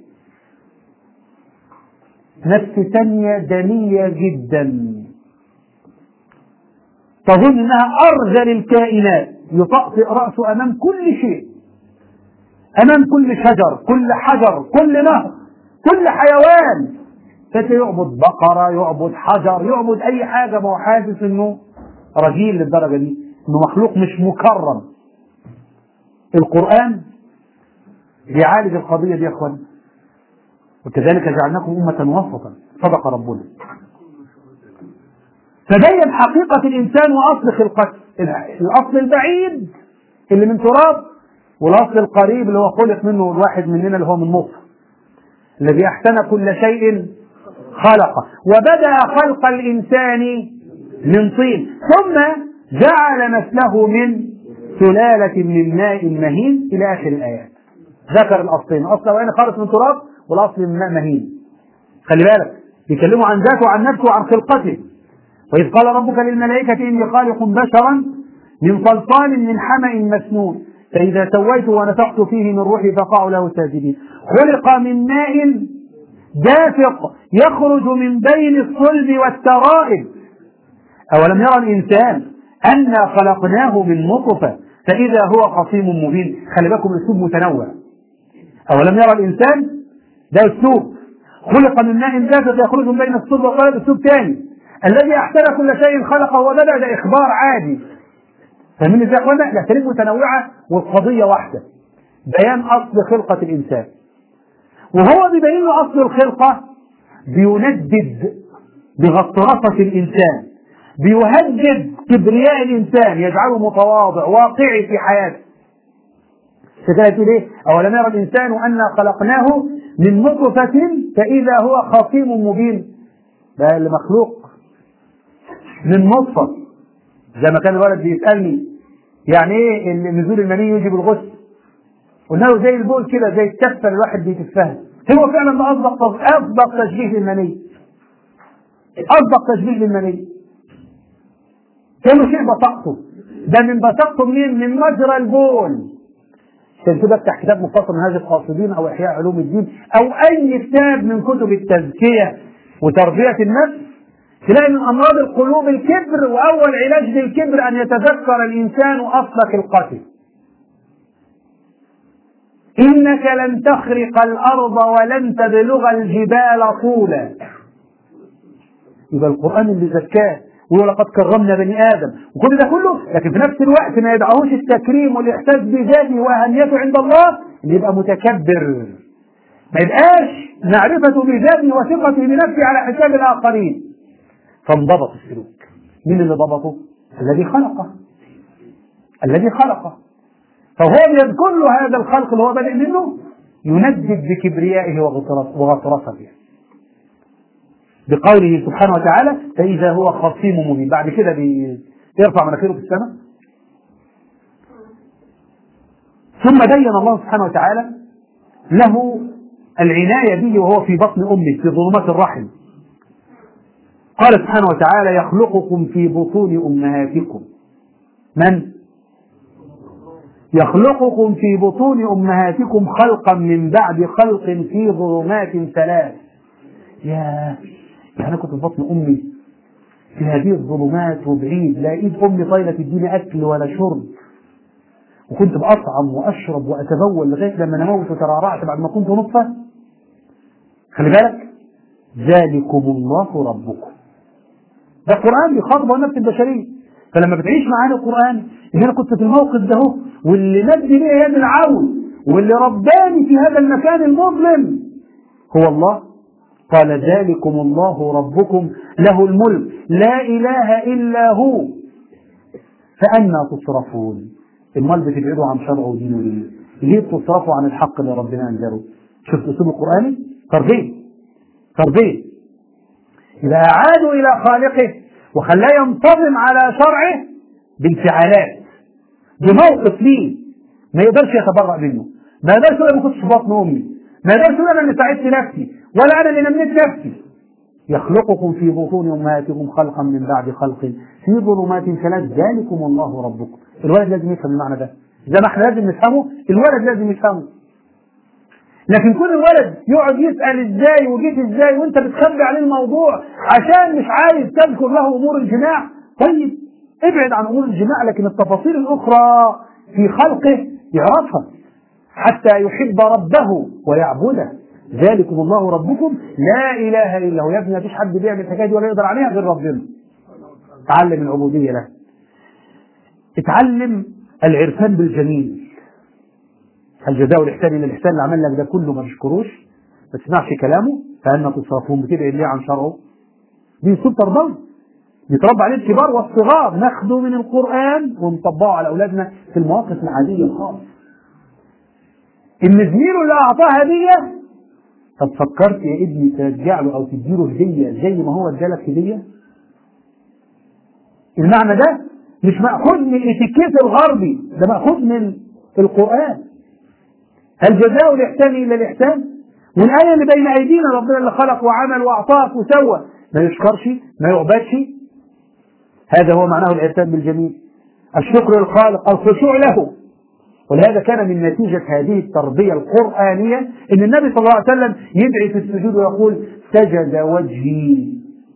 نفس ثانية دنية جدا تظن انها ارذل الكائنات يطأطئ رأسه امام كل شيء امام كل شجر كل حجر كل نهر كل حيوان فتى يعبد بقرة يعبد حجر يعبد اي حاجة ما هو حاسس انه رجيل للدرجة دي انه مخلوق مش مكرم القرآن بيعالج القضية دي يا اخوان وكذلك جعلناكم أمة وسطا صدق ربنا فبين حقيقة الإنسان وأصل خلقته الأصل البعيد اللي من تراب والأصل القريب اللي هو خلق منه الواحد مننا اللي هو من نطفة الذي أحسن كل شيء خلقه وبدأ خلق الإنسان من طين ثم جعل مثله من سلالة من ماء مهين إلى آخر الآيات ذكر الأصلين أصل وين خالص من تراب والأصل من ماء مهين خلي بالك بيكلموا عن ذاته وعن نفسه وعن خلقته وإذ قال ربك للملائكة إني خالق بشرا من صلصال من حمأ مسنون فإذا سويت ونفخت فيه من روحي فقعوا له ساجدين خلق من ماء دافق يخرج من بين الصلب والترائب أولم يرى الإنسان أنا خلقناه من نطفة فإذا هو خصيم مبين خلي بالكم الأسلوب متنوع أولم يرى الإنسان ده أسلوب خلق من ماء دافق يخرج من بين الصلب والترائب أسلوب ثاني الذي أحسن كل شيء خلقه وبدأ ده إخبار عادي فاهمين ازاي يا اخوانا؟ الاساليب متنوعه والقضيه واحده. بيان اصل خلقه الانسان. وهو بيبين له اصل الخلقه بيندد بغطرسه الانسان. بيهدد كبرياء الانسان يجعله متواضع واقعي في حياته. فكده تقول ايه؟ اولم يرى الانسان انا خلقناه من نطفه فاذا هو خصيم مبين. ده اللي مخلوق من نطفه زي ما كان الولد بيسالني يعني ايه ان نزول المني يوجب الغسل؟ قلنا له زي البول كده زي التفه اللي الواحد بيتفها هو فعلا ده اصدق اصدق تشبيه للمني اصدق تشبيه للمني كانوا شيء بساطته ده من بساطته منين؟ من مجرى البول عشان كده افتح كتاب مختصر منهاج القاصدين او احياء علوم الدين او اي كتاب من كتب التزكيه وتربيه النفس تلاقي من امراض القلوب الكبر واول علاج للكبر ان يتذكر الانسان اصل خلقته انك لن تخرق الارض ولن تبلغ الجبال طولا يبقى القرآن اللي زكاه ولقد كرمنا بني آدم وكل ده كله لكن في نفس الوقت ما يدعوش التكريم والإحساس بذاته وأهميته عند الله إن يبقى متكبر ما يبقاش معرفته بذاته وثقته بنفسه على حساب الآخرين فانضبط السلوك مين اللي ضبطه؟ الذي خلقه الذي خلقه فهو يذكر له هذا الخلق اللي هو بدأ منه يندد بكبريائه وغطرسته بقوله سبحانه وتعالى فإذا هو خصيم مبين بعد كده بيرفع مناخيره في السماء ثم بين الله سبحانه وتعالى له العناية به وهو في بطن أمه في ظلمات الرحم قال سبحانه وتعالى يخلقكم في بطون أمهاتكم من؟ يخلقكم في بطون أمهاتكم خلقا من بعد خلق في ظلمات ثلاث يا يعني أنا كنت في بطن أمي في هذه الظلمات وبعيد لا إيد أمي طايلة تديني أكل ولا شرب وكنت بأطعم وأشرب وأتبول لغاية لما نموت وترعرعت بعد ما كنت نطفة خلي بالك ذلكم الله ربكم ده قرآن بيخاطب النفس البشرية فلما بتعيش معانا القرآن إن أنا كنت في الموقف ده واللي مد لي يد العون واللي رباني في هذا المكان المظلم هو الله قال ذلكم الله ربكم له الملك لا إله إلا هو فأنا تصرفون امال بتبعدوا عن شرعه ودينه ليه؟ ليه تصرفوا عن الحق اللي ربنا أنزله؟ شفت أسلوب القرآني؟ تربية تربية إذا أعادوا إلى خالقه وخلاه ينتظم على شرعه بانفعالات بموقف ليه ما يقدرش يتبرأ منه ما يقدرش يقول أنا ما كنتش في بطن أمي ما يقدرش يقول أنا اللي ساعدت نفسي ولا أنا اللي نميت نفسي يخلقكم في بطون أمهاتكم خلقا من بعد خلق في ظلمات ثلاث ذلكم الله ربكم الولد لازم يفهم المعنى ده زي ما احنا لازم نفهمه الولد لازم يفهمه لكن كل الولد يقعد يسأل ازاي وجيت ازاي وانت بتخبي عليه الموضوع عشان مش عايز تذكر له امور الجماع طيب ابعد عن امور الجماع لكن التفاصيل الاخرى في خلقه يعرفها حتى يحب ربه ويعبده ذلكم الله ربكم لا اله الا هو يا ابني مفيش حد بيعمل الحكايه دي ولا يقدر عليها غير ربنا تعلم العبوديه له اتعلم العرفان بالجميل الجزاء والاحسان الا الاحسان اللي عمل لك ده كله ما تشكروش ما تسمعش كلامه فان تصرفون بتبعد ليه عن شرعه دي اسلوب تربوي بيتربى عليه الكبار والصغار ناخده من القران ونطبقه على اولادنا في المواقف العاديه خالص ان زميله اللي اعطاه هديه طب فكرت يا ابني ترجع له او تديله هديه زي ما هو ادالك هديه المعنى ده مش مأخوذ من الاتيكيت الغربي ده مأخوذ من القرآن هل جزاء الإحسان إلا الإحسان؟ والآية اللي بين أيدينا ربنا اللي خلق وعمل وأعطاك وسوى ما يشكرش ما يعبدش هذا هو معناه الإحسان بالجميل الشكر للخالق الخشوع له ولهذا كان من نتيجة هذه التربية القرآنية إن النبي صلى الله عليه وسلم يدعي في السجود ويقول سجد وجهي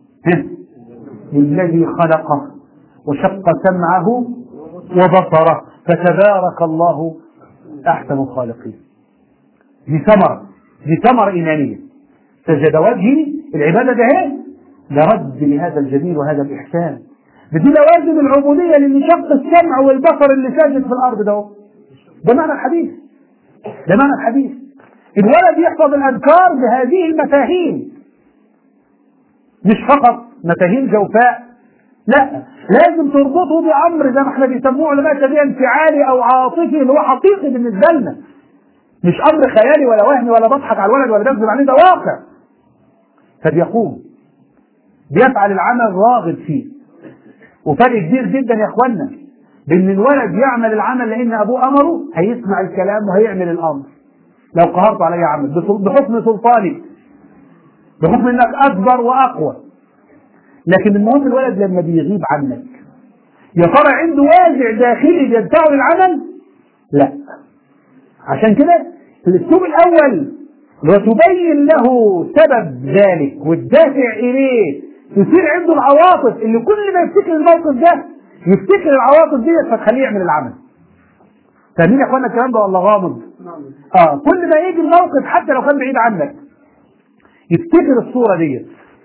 للذي خلقه وشق سمعه وبصره فتبارك الله أحسن الخالقين دي ثمرة دي ثمرة إيمانية سجد وجهي العبادة ده ايه؟ ده رد لهذا الجميل وهذا الإحسان بدي لوازم العبودية لأن شق السمع والبصر اللي ساجد في الأرض ده ده معنى الحديث ده معنى الحديث الولد يحفظ الأذكار بهذه المفاهيم مش فقط مفاهيم جوفاء لا لازم تربطه بأمر زي ما احنا بيسموه علماء التربية انفعالي أو عاطفي اللي هو حقيقي بالنسبة لنا مش أمر خيالي ولا وهمي ولا بضحك على الولد ولا بكذب عليه ده واقع فبيقوم بيفعل العمل راغب فيه وفرق كبير جدا يا اخوانا بان الولد يعمل العمل لان ابوه امره هيسمع الكلام وهيعمل الامر لو قهرت عليه عمل بحكم سلطاني بحكم انك اكبر واقوى لكن المهم الولد لما بيغيب عنك يا ترى عنده وازع داخلي بيدفعه للعمل؟ لا عشان كده الاسلوب الاول وتبين له سبب ذلك والدافع اليه يصير عنده العواطف اللي كل ما يفتكر الموقف ده يفتكر العواطف دي فتخليه يعمل العمل. فاهمين يا اخوانا الكلام ده ولا غامض؟ اه كل ما يجي الموقف حتى لو كان بعيد عنك يفتكر الصوره دي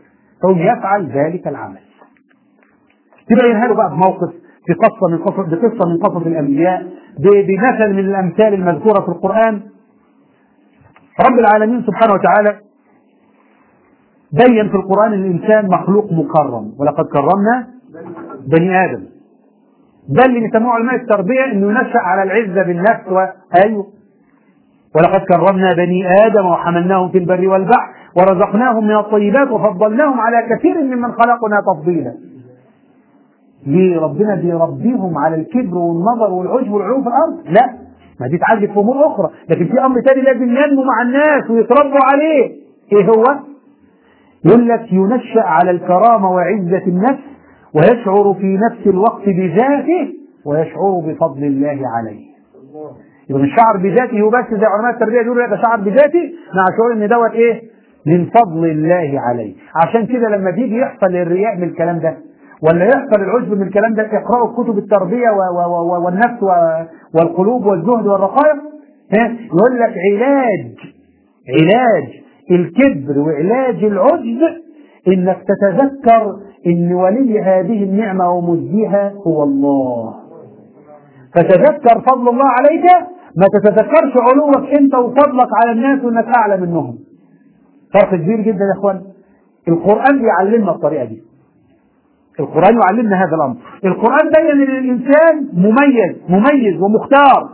فهو يفعل ذلك العمل تبينها له بقى بموقف في قصة من قصص بقصة من قصص الأنبياء بمثل من الأمثال المذكورة في القرآن رب العالمين سبحانه وتعالى بين في القرآن أن الإنسان مخلوق مكرم ولقد كرمنا بني آدم ده اللي بيسموه علماء التربية انه ينشأ على العزة بالنفس و... ايوه ولقد كرمنا بني آدم وحملناهم في البر والبحر ورزقناهم من الطيبات وفضلناهم على كثير ممن خلقنا تفضيلا ليه ربنا بيربيهم على الكبر والنظر والعجب والعلو في الارض لا ما دي تعدي في امور اخرى لكن في امر ثاني لازم ينمو مع الناس ويتربوا عليه ايه هو يقول لك ينشأ على الكرامة وعزة النفس ويشعر في نفس الوقت بذاته ويشعر بفضل الله عليه يبقى مش شعر بذاته وبس زي علماء التربيه بيقولوا ده شعر بذاته مع شعور ان دوت ايه من فضل الله عليه عشان كده لما بيجي يحصل الرياء من الكلام ده ولا يحصل العجب من الكلام ده اقرأوا كتب التربيه و و و والنفس والقلوب والزهد والرقائق يقول لك علاج علاج الكبر وعلاج العجب انك تتذكر ان ولي هذه النعمه ومزيها هو الله فتذكر فضل الله عليك ما تتذكرش علوك انت وفضلك على الناس وانك اعلى منهم فرق كبير جدا يا اخوان القران بيعلمنا الطريقه دي القران يعلمنا هذا الامر القران بين ان الانسان مميز مميز ومختار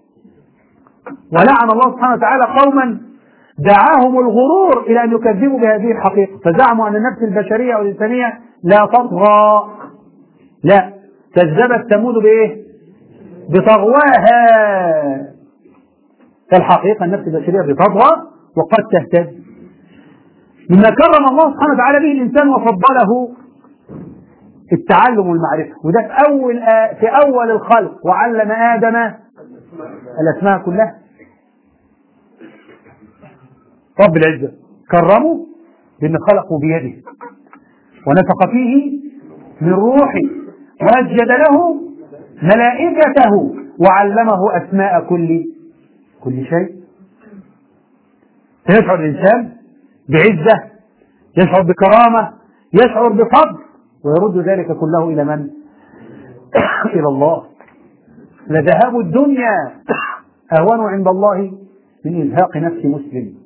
ولعن الله سبحانه وتعالى قوما دعاهم الغرور الى ان يكذبوا بهذه الحقيقه فزعموا ان النفس البشريه والانسانيه لا تطغى لا كذبت ثمود بايه بطغواها فالحقيقة النفس البشرية بتطغى وقد تهتد مما كرم الله سبحانه وتعالى به الإنسان وفضله التعلم والمعرفة وده في أول في أول الخلق وعلم آدم الأسماء كلها رب العزة كرمه بأن خلقه بيده ونفخ فيه من روحه وأسجد له ملائكته وعلمه أسماء كل كل شيء فيشعر الإنسان بعزة يشعر بكرامة يشعر بفضل ويرد ذلك كله إلى من؟ إلى الله لذهاب الدنيا أهون عند الله من إزهاق نفس مسلم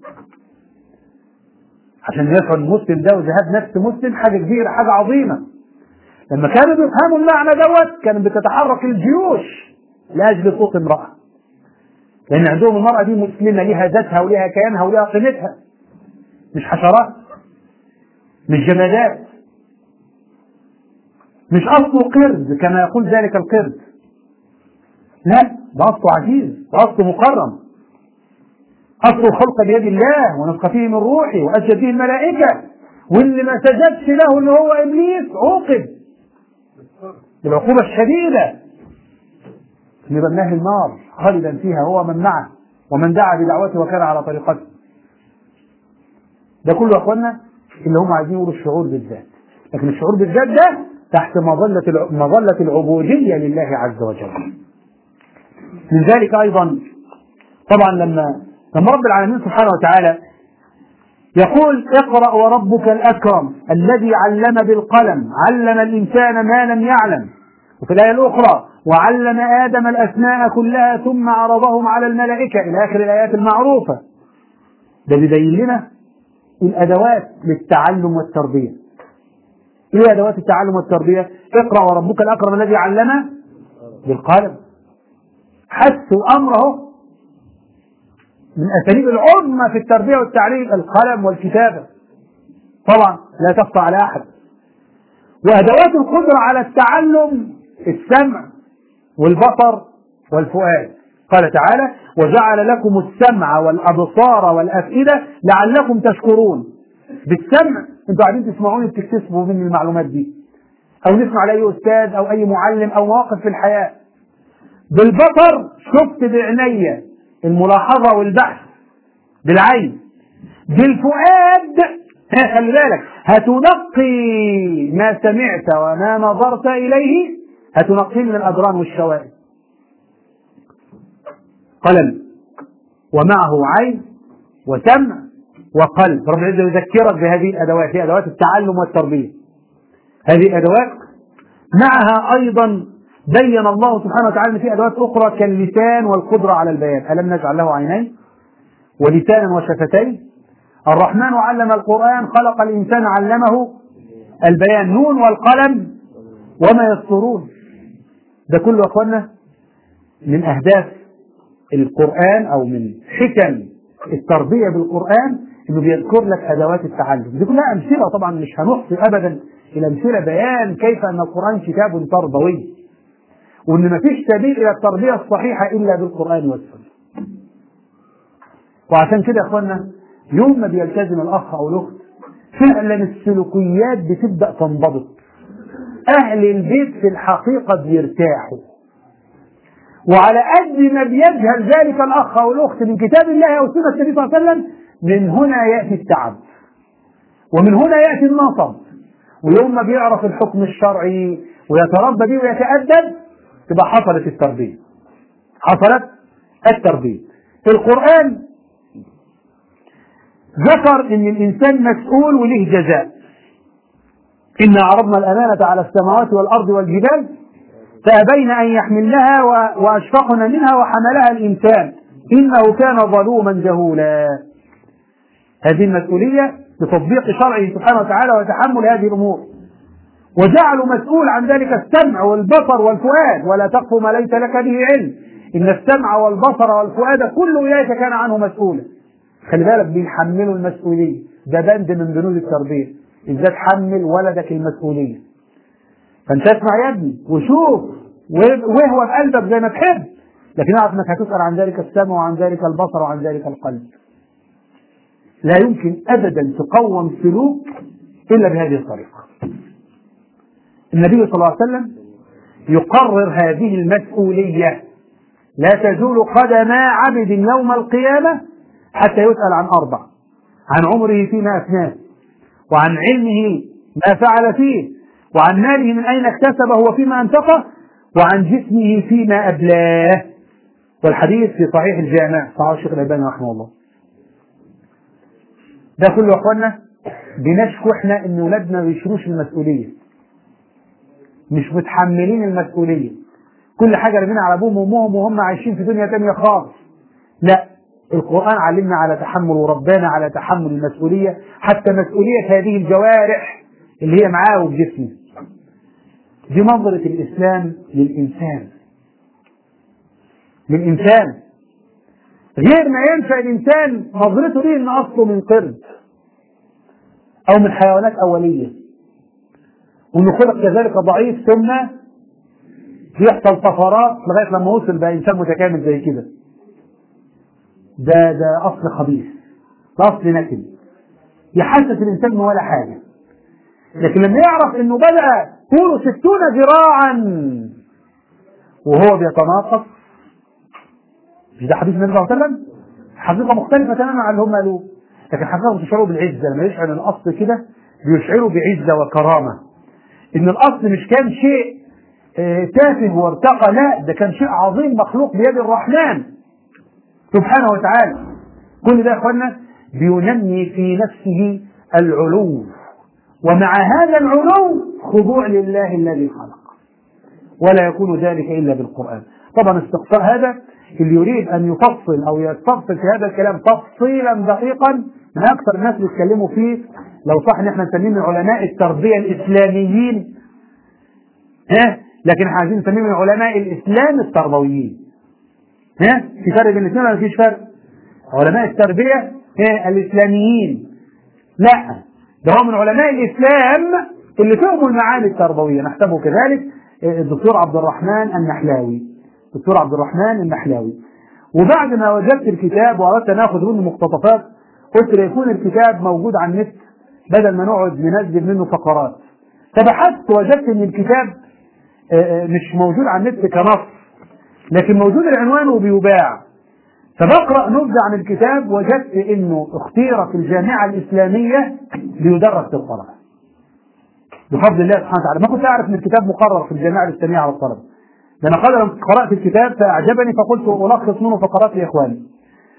عشان يشعر المسلم ده وذهاب نفس مسلم حاجة كبيرة حاجة عظيمة لما كانوا بيفهموا المعنى دوت كانت بتتحرك الجيوش لاجل صوت امراه لان عندهم المراه دي مسلمه ليها ذاتها وليها كيانها وليها قيمتها مش حشرات مش جمادات مش اصله قرد كما يقول ذلك القرد لا ده اصله عزيز ده اصله مكرم اصل الخلق بيد الله ونفخ فيه من روحه واسجد به الملائكه واللي ما سجدش له اللي هو ابليس عوقب بالعقوبة الشديدة يبقى من أهل النار خالدا فيها هو من معه ومن دعا بدعوته وكان على طريقته ده كله يا اخوانا اللي هم عايزين يقولوا الشعور بالذات لكن الشعور بالذات ده تحت مظلة مظلة العبودية لله عز وجل من ذلك أيضا طبعا لما لما رب العالمين سبحانه وتعالى يقول اقرأ وربك الأكرم الذي علم بالقلم علم الإنسان ما لم يعلم وفي الآية الأخرى وعلم آدم الأسماء كلها ثم عرضهم على الملائكة إلى آخر الآيات المعروفة ده بيبين لنا الأدوات للتعلم والتربية إيه أدوات التعلم والتربية اقرأ وربك الأكرم الذي علم بالقلم حثوا أمره من أساليب العظمى في التربية والتعليم القلم والكتابة طبعا لا تخفى على أحد وأدوات القدرة على التعلم السمع والبصر والفؤاد قال تعالى وجعل لكم السمع والأبصار والأفئدة لعلكم تشكرون بالسمع انتوا قاعدين تسمعوني بتكتسبوا مني المعلومات دي أو نسمع لأي أستاذ أو أي معلم أو مواقف في الحياة بالبصر شفت بعينيا الملاحظة والبحث بالعين بالفؤاد خلي بالك هتنقي ما سمعت وما نظرت إليه هتنقيه من الأدران والشوائب قلم ومعه عين وسمع وقلب رب العزة يذكرك بهذه الأدوات هي أدوات التعلم والتربية هذه الأدوات معها أيضا بين الله سبحانه وتعالى أن في أدوات أخرى كاللسان والقدرة على البيان ألم نجعل له عينين ولسانا وشفتين الرحمن علم القرآن خلق الإنسان علمه البيان نون والقلم وما يسطرون ده كله يا اخوانا من اهداف القران او من حكم التربيه بالقران انه بيذكر لك ادوات التعلم دي كلها امثله طبعا مش هنحصي ابدا الامثله بيان كيف ان القران كتاب تربوي وان ما فيش سبيل الى التربيه الصحيحه الا بالقران والسنه وعشان كده يا اخوانا يوم ما بيلتزم الاخ او الاخت فعلا السلوكيات بتبدا تنضبط اهل البيت في الحقيقه بيرتاحوا وعلى قد ما بيجهل ذلك الاخ او الاخت من كتاب الله او سنه النبي صلى الله عليه وسلم من هنا ياتي التعب ومن هنا ياتي النصب ويوم ما بيعرف الحكم الشرعي ويتربى به ويتادب تبقى حصلت التربيه حصلت التربيه القران ذكر ان الانسان مسؤول وله جزاء إنا عرضنا الأمانة على السماوات والأرض والجبال فأبين أن يحملنها وأشفقن منها وحملها الإنسان إنه كان ظلوما جهولا هذه المسؤولية بتطبيق شرعه سبحانه وتعالى وتحمل هذه الأمور وجعلوا مسؤول عن ذلك السمع والبصر والفؤاد ولا تقف ما ليس لك به علم إن السمع والبصر والفؤاد كل أولئك كان عنه مسؤولا خلي بالك بيحملوا المسؤولية ده بند من بنود التربية ازاي تحمل ولدك المسؤولية فانت اسمع يا ابني وشوف وهو في قلبك زي ما تحب لكن اعرف انك هتسأل عن ذلك السمع وعن ذلك البصر وعن ذلك القلب لا يمكن ابدا تقوم سلوك الا بهذه الطريقة النبي صلى الله عليه وسلم يقرر هذه المسؤولية لا تزول قدم عبد يوم القيامة حتى يسأل عن أربع عن عمره فيما أفناه وعن علمه ما فعل فيه وعن ماله من أين اكتسبه وفيما أنفقه وعن جسمه فيما أبلاه والحديث في صحيح الجامع صحيح الشيخ الألباني رحمه الله ده كله يا اخوانا بنشكو احنا ان ولادنا ما بيشيلوش المسؤوليه مش متحملين المسؤوليه كل حاجه رمينا على ابوهم وامهم وهم عايشين في دنيا تانية خالص لا القرآن علمنا على تحمل وربانا على تحمل المسؤولية حتى مسؤولية هذه الجوارح اللي هي معاه وبجسمه دي نظرة الإسلام للإنسان للإنسان غير ما ينفع الإنسان نظرته ليه إن أصله من قرد أو من حيوانات أولية وإنه خلق كذلك ضعيف ثم يحصل طفرات لغاية لما وصل بقى إنسان متكامل زي كده ده ده اصل خبيث ده اصل نكد يحسس الانسان انه ولا حاجه لكن لما يعرف انه بدا طوله ستون ذراعا وهو بيتناقص مش ده حديث النبي صلى الله عليه وسلم حقيقه مختلفه تماما عن اللي هم قالوه لكن حقيقه بتشعروا بالعزه لما يشعر الاصل كده بيشعروا بعزه وكرامه ان الاصل مش كان شيء تافه وارتقى لا ده كان شيء عظيم مخلوق بيد الرحمن سبحانه وتعالى كل ده يا اخوانا بينمي في نفسه العلو ومع هذا العلو خضوع لله الذي خلق ولا يكون ذلك الا بالقران طبعا استقصاء هذا اللي يريد ان يفصل او يستفصل في هذا الكلام تفصيلا دقيقا من اكثر الناس اللي يتكلموا فيه لو صح ان احنا نسميه من علماء التربيه الاسلاميين ها لكن احنا عايزين نسميه من علماء الاسلام التربويين ها في فرق بين الاثنين ولا مفيش فرق؟ علماء التربيه ها الاسلاميين لا ده هو من علماء الاسلام اللي فهموا المعاني التربويه نحسبه كذلك الدكتور عبد الرحمن النحلاوي الدكتور عبد الرحمن النحلاوي وبعد ما وجدت الكتاب واردت ان اخذ منه مقتطفات قلت ليكون الكتاب موجود على النت بدل ما نقعد ننزل منه فقرات فبحثت وجدت ان الكتاب مش موجود على النت كنص لكن موجود العنوان وبيباع فبقرا نبذه عن الكتاب وجدت انه اختير في الجامعه الاسلاميه ليدرس في الطلبه بفضل الله سبحانه وتعالى ما كنت اعرف ان الكتاب مقرر في الجامعه الاسلاميه على الطلبه ده انا قدر قرات الكتاب فاعجبني فقلت الخص منه فقرات لاخواني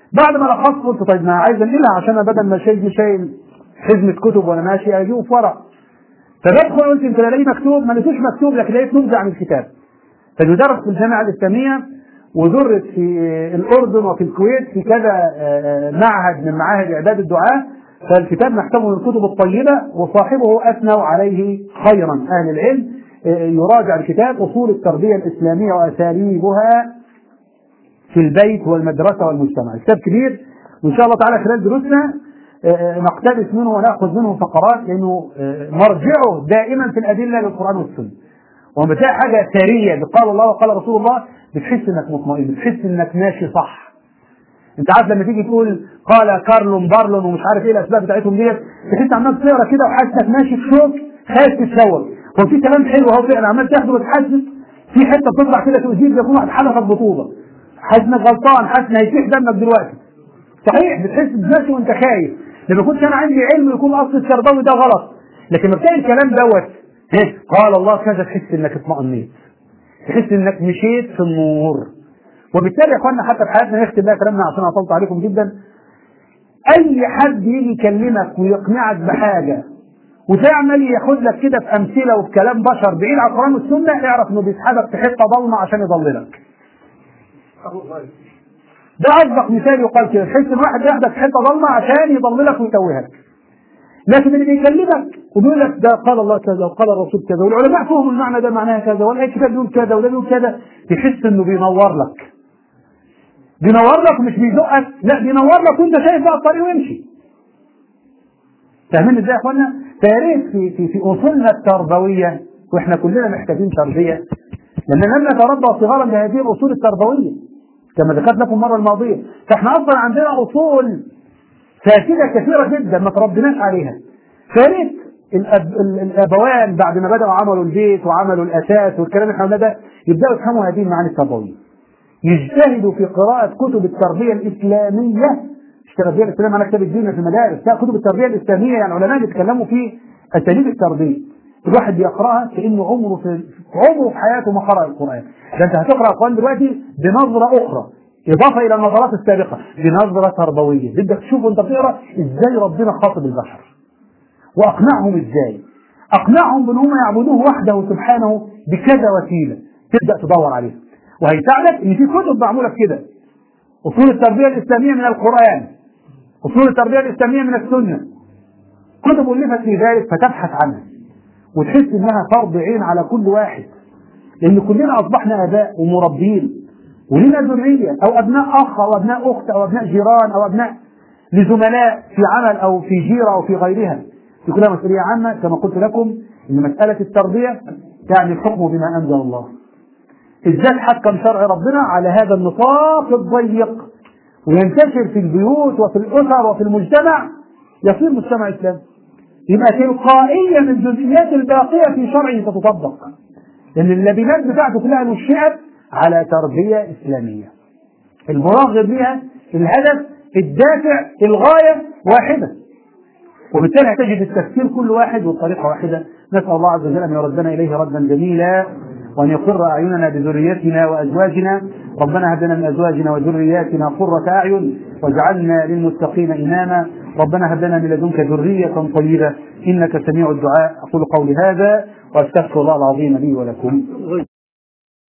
بعد ما لخصت قلت طيب ما عايز انقلها عشان أنا بدل ما شايل شايل حزمه كتب وانا ماشي اجيبه في ورق فبدخل قلت انت الاقيه مكتوب ما لقيتوش مكتوب لكن لقيت نبذه عن الكتاب فيدرس في الجامعه الاسلاميه ودرس في الاردن وفي الكويت في كذا معهد من معاهد اعداد الدعاه فالكتاب محتوى من الكتب الطيبه وصاحبه اثنوا عليه خيرا اهل العلم يراجع الكتاب اصول التربيه الاسلاميه واساليبها في البيت والمدرسه والمجتمع كتاب كبير وان شاء الله تعالى خلال دروسنا نقتبس منه وناخذ منه فقرات لانه مرجعه دائما في الادله للقران والسنه وما بتلاقي حاجه ثريه قال الله وقال رسول الله بتحس انك مطمئن بتحس انك ماشي صح انت عارف لما تيجي تقول قال كارلون بارلون ومش عارف ايه الاسباب بتاعتهم ديت تحس عمال تقرا كده وحاسس انك ماشي في شوك خايف تتشوك هو في كلام حلو اهو فعلا عمال تاخده وتحسس في حته بتطلع كده تؤذيك يكون واحد حدثك بطوله حاسس انك غلطان حاسس ان هيسيح دمك دلوقتي صحيح بتحس بنفسك وانت خايف لما كنت انا عندي علم يكون اصل الشرباوي ده غلط لكن لما بتلاقي الكلام دوت قال الله كذا تحس انك اطمئنيت تحس انك مشيت في النور وبالتالي يا اخوانا حتى في حياتنا نختم بقى كلامنا عشان اطلت عليكم جدا اي حد يجي يكلمك ويقنعك بحاجه وتعمل ياخد لك كده في امثله وفي كلام بشر بعيد عن القران والسنه اعرف انه بيسحبك في حته ضلمه عشان يضللك. ده اصدق مثال يقال كده تحس ان واحد ياخدك في حته ضلمه عشان يضللك ويتوهك. لكن اللي بيكلمك وبيقول لك ده قال الله كذا وقال الرسول كذا والعلماء فهموا المعنى ده معناها كذا والكتاب بيقول كذا وده بيقول كذا تحس انه بينور لك. بينور لك ومش بيزقك لا بينور لك وانت شايف بقى الطريق ويمشي. فاهمين ازاي يا اخوانا؟ فيا ريت في في في اصولنا التربويه واحنا كلنا محتاجين تربيه لان لم نتربى صغارا بهذه الاصول التربويه كما ذكرت لكم المره الماضيه فاحنا اصلا عندنا اصول فاسده كثيره جدا ما تربيناش عليها فيا ريت الأب... الابوان بعد ما بداوا عملوا البيت وعملوا الاساس والكلام اللي احنا ده يبداوا يفهموا هذه المعاني التربويه يجتهدوا في قراءه كتب التربيه الاسلاميه مش التربيه الاسلاميه معناها كتاب الدين في المدارس لا كتب التربيه الاسلاميه يعني علماء بيتكلموا في اساليب التربيه الواحد بيقراها كانه عمره في عمره في حياته ما قرأ القران ده انت هتقرا القران دلوقتي بنظره اخرى اضافه الى النظرات السابقه بنظره تربويه بدك تشوف وانت بتقرا ازاي ربنا خاطب البشر واقنعهم ازاي اقنعهم بان هم يعبدوه وحده سبحانه بكذا وسيله تبدا تدور عليها وهيساعدك ان في كتب معموله كده اصول التربيه الاسلاميه من القران اصول التربيه الاسلاميه من السنه كتب الفت في ذلك فتبحث عنها وتحس انها فرض عين على كل واحد لان كلنا اصبحنا اباء ومربين ولنا ذريه او ابناء اخ او ابناء اخت او ابناء جيران او ابناء لزملاء في عمل او في جيره او في غيرها دي كلها مسؤوليه عامه كما قلت لكم ان مساله التربيه تعني الحكم بما انزل الله ازاي حكم شرع ربنا على هذا النطاق الضيق وينتشر في البيوت وفي الاسر وفي المجتمع يصير مجتمع اسلامي يبقى تلقائيا الجزئيات الباقيه في شرعه تتطبق لان اللبنات بتاعته كلها نشئت على تربيه اسلاميه المراغب بها الهدف الدافع الغايه واحده وبالتالي هتجد التفكير كل واحد والطريقه واحده نسال الله عز وجل ان يردنا اليه ردا جميلا وأن يقر أعيننا بذريتنا وأزواجنا ربنا هب لنا من أزواجنا وذرياتنا قرة أعين واجعلنا للمتقين إماما ربنا هب لنا من لدنك ذرية طيبة إنك سميع الدعاء أقول قولي هذا وأستغفر الله العظيم لي ولكم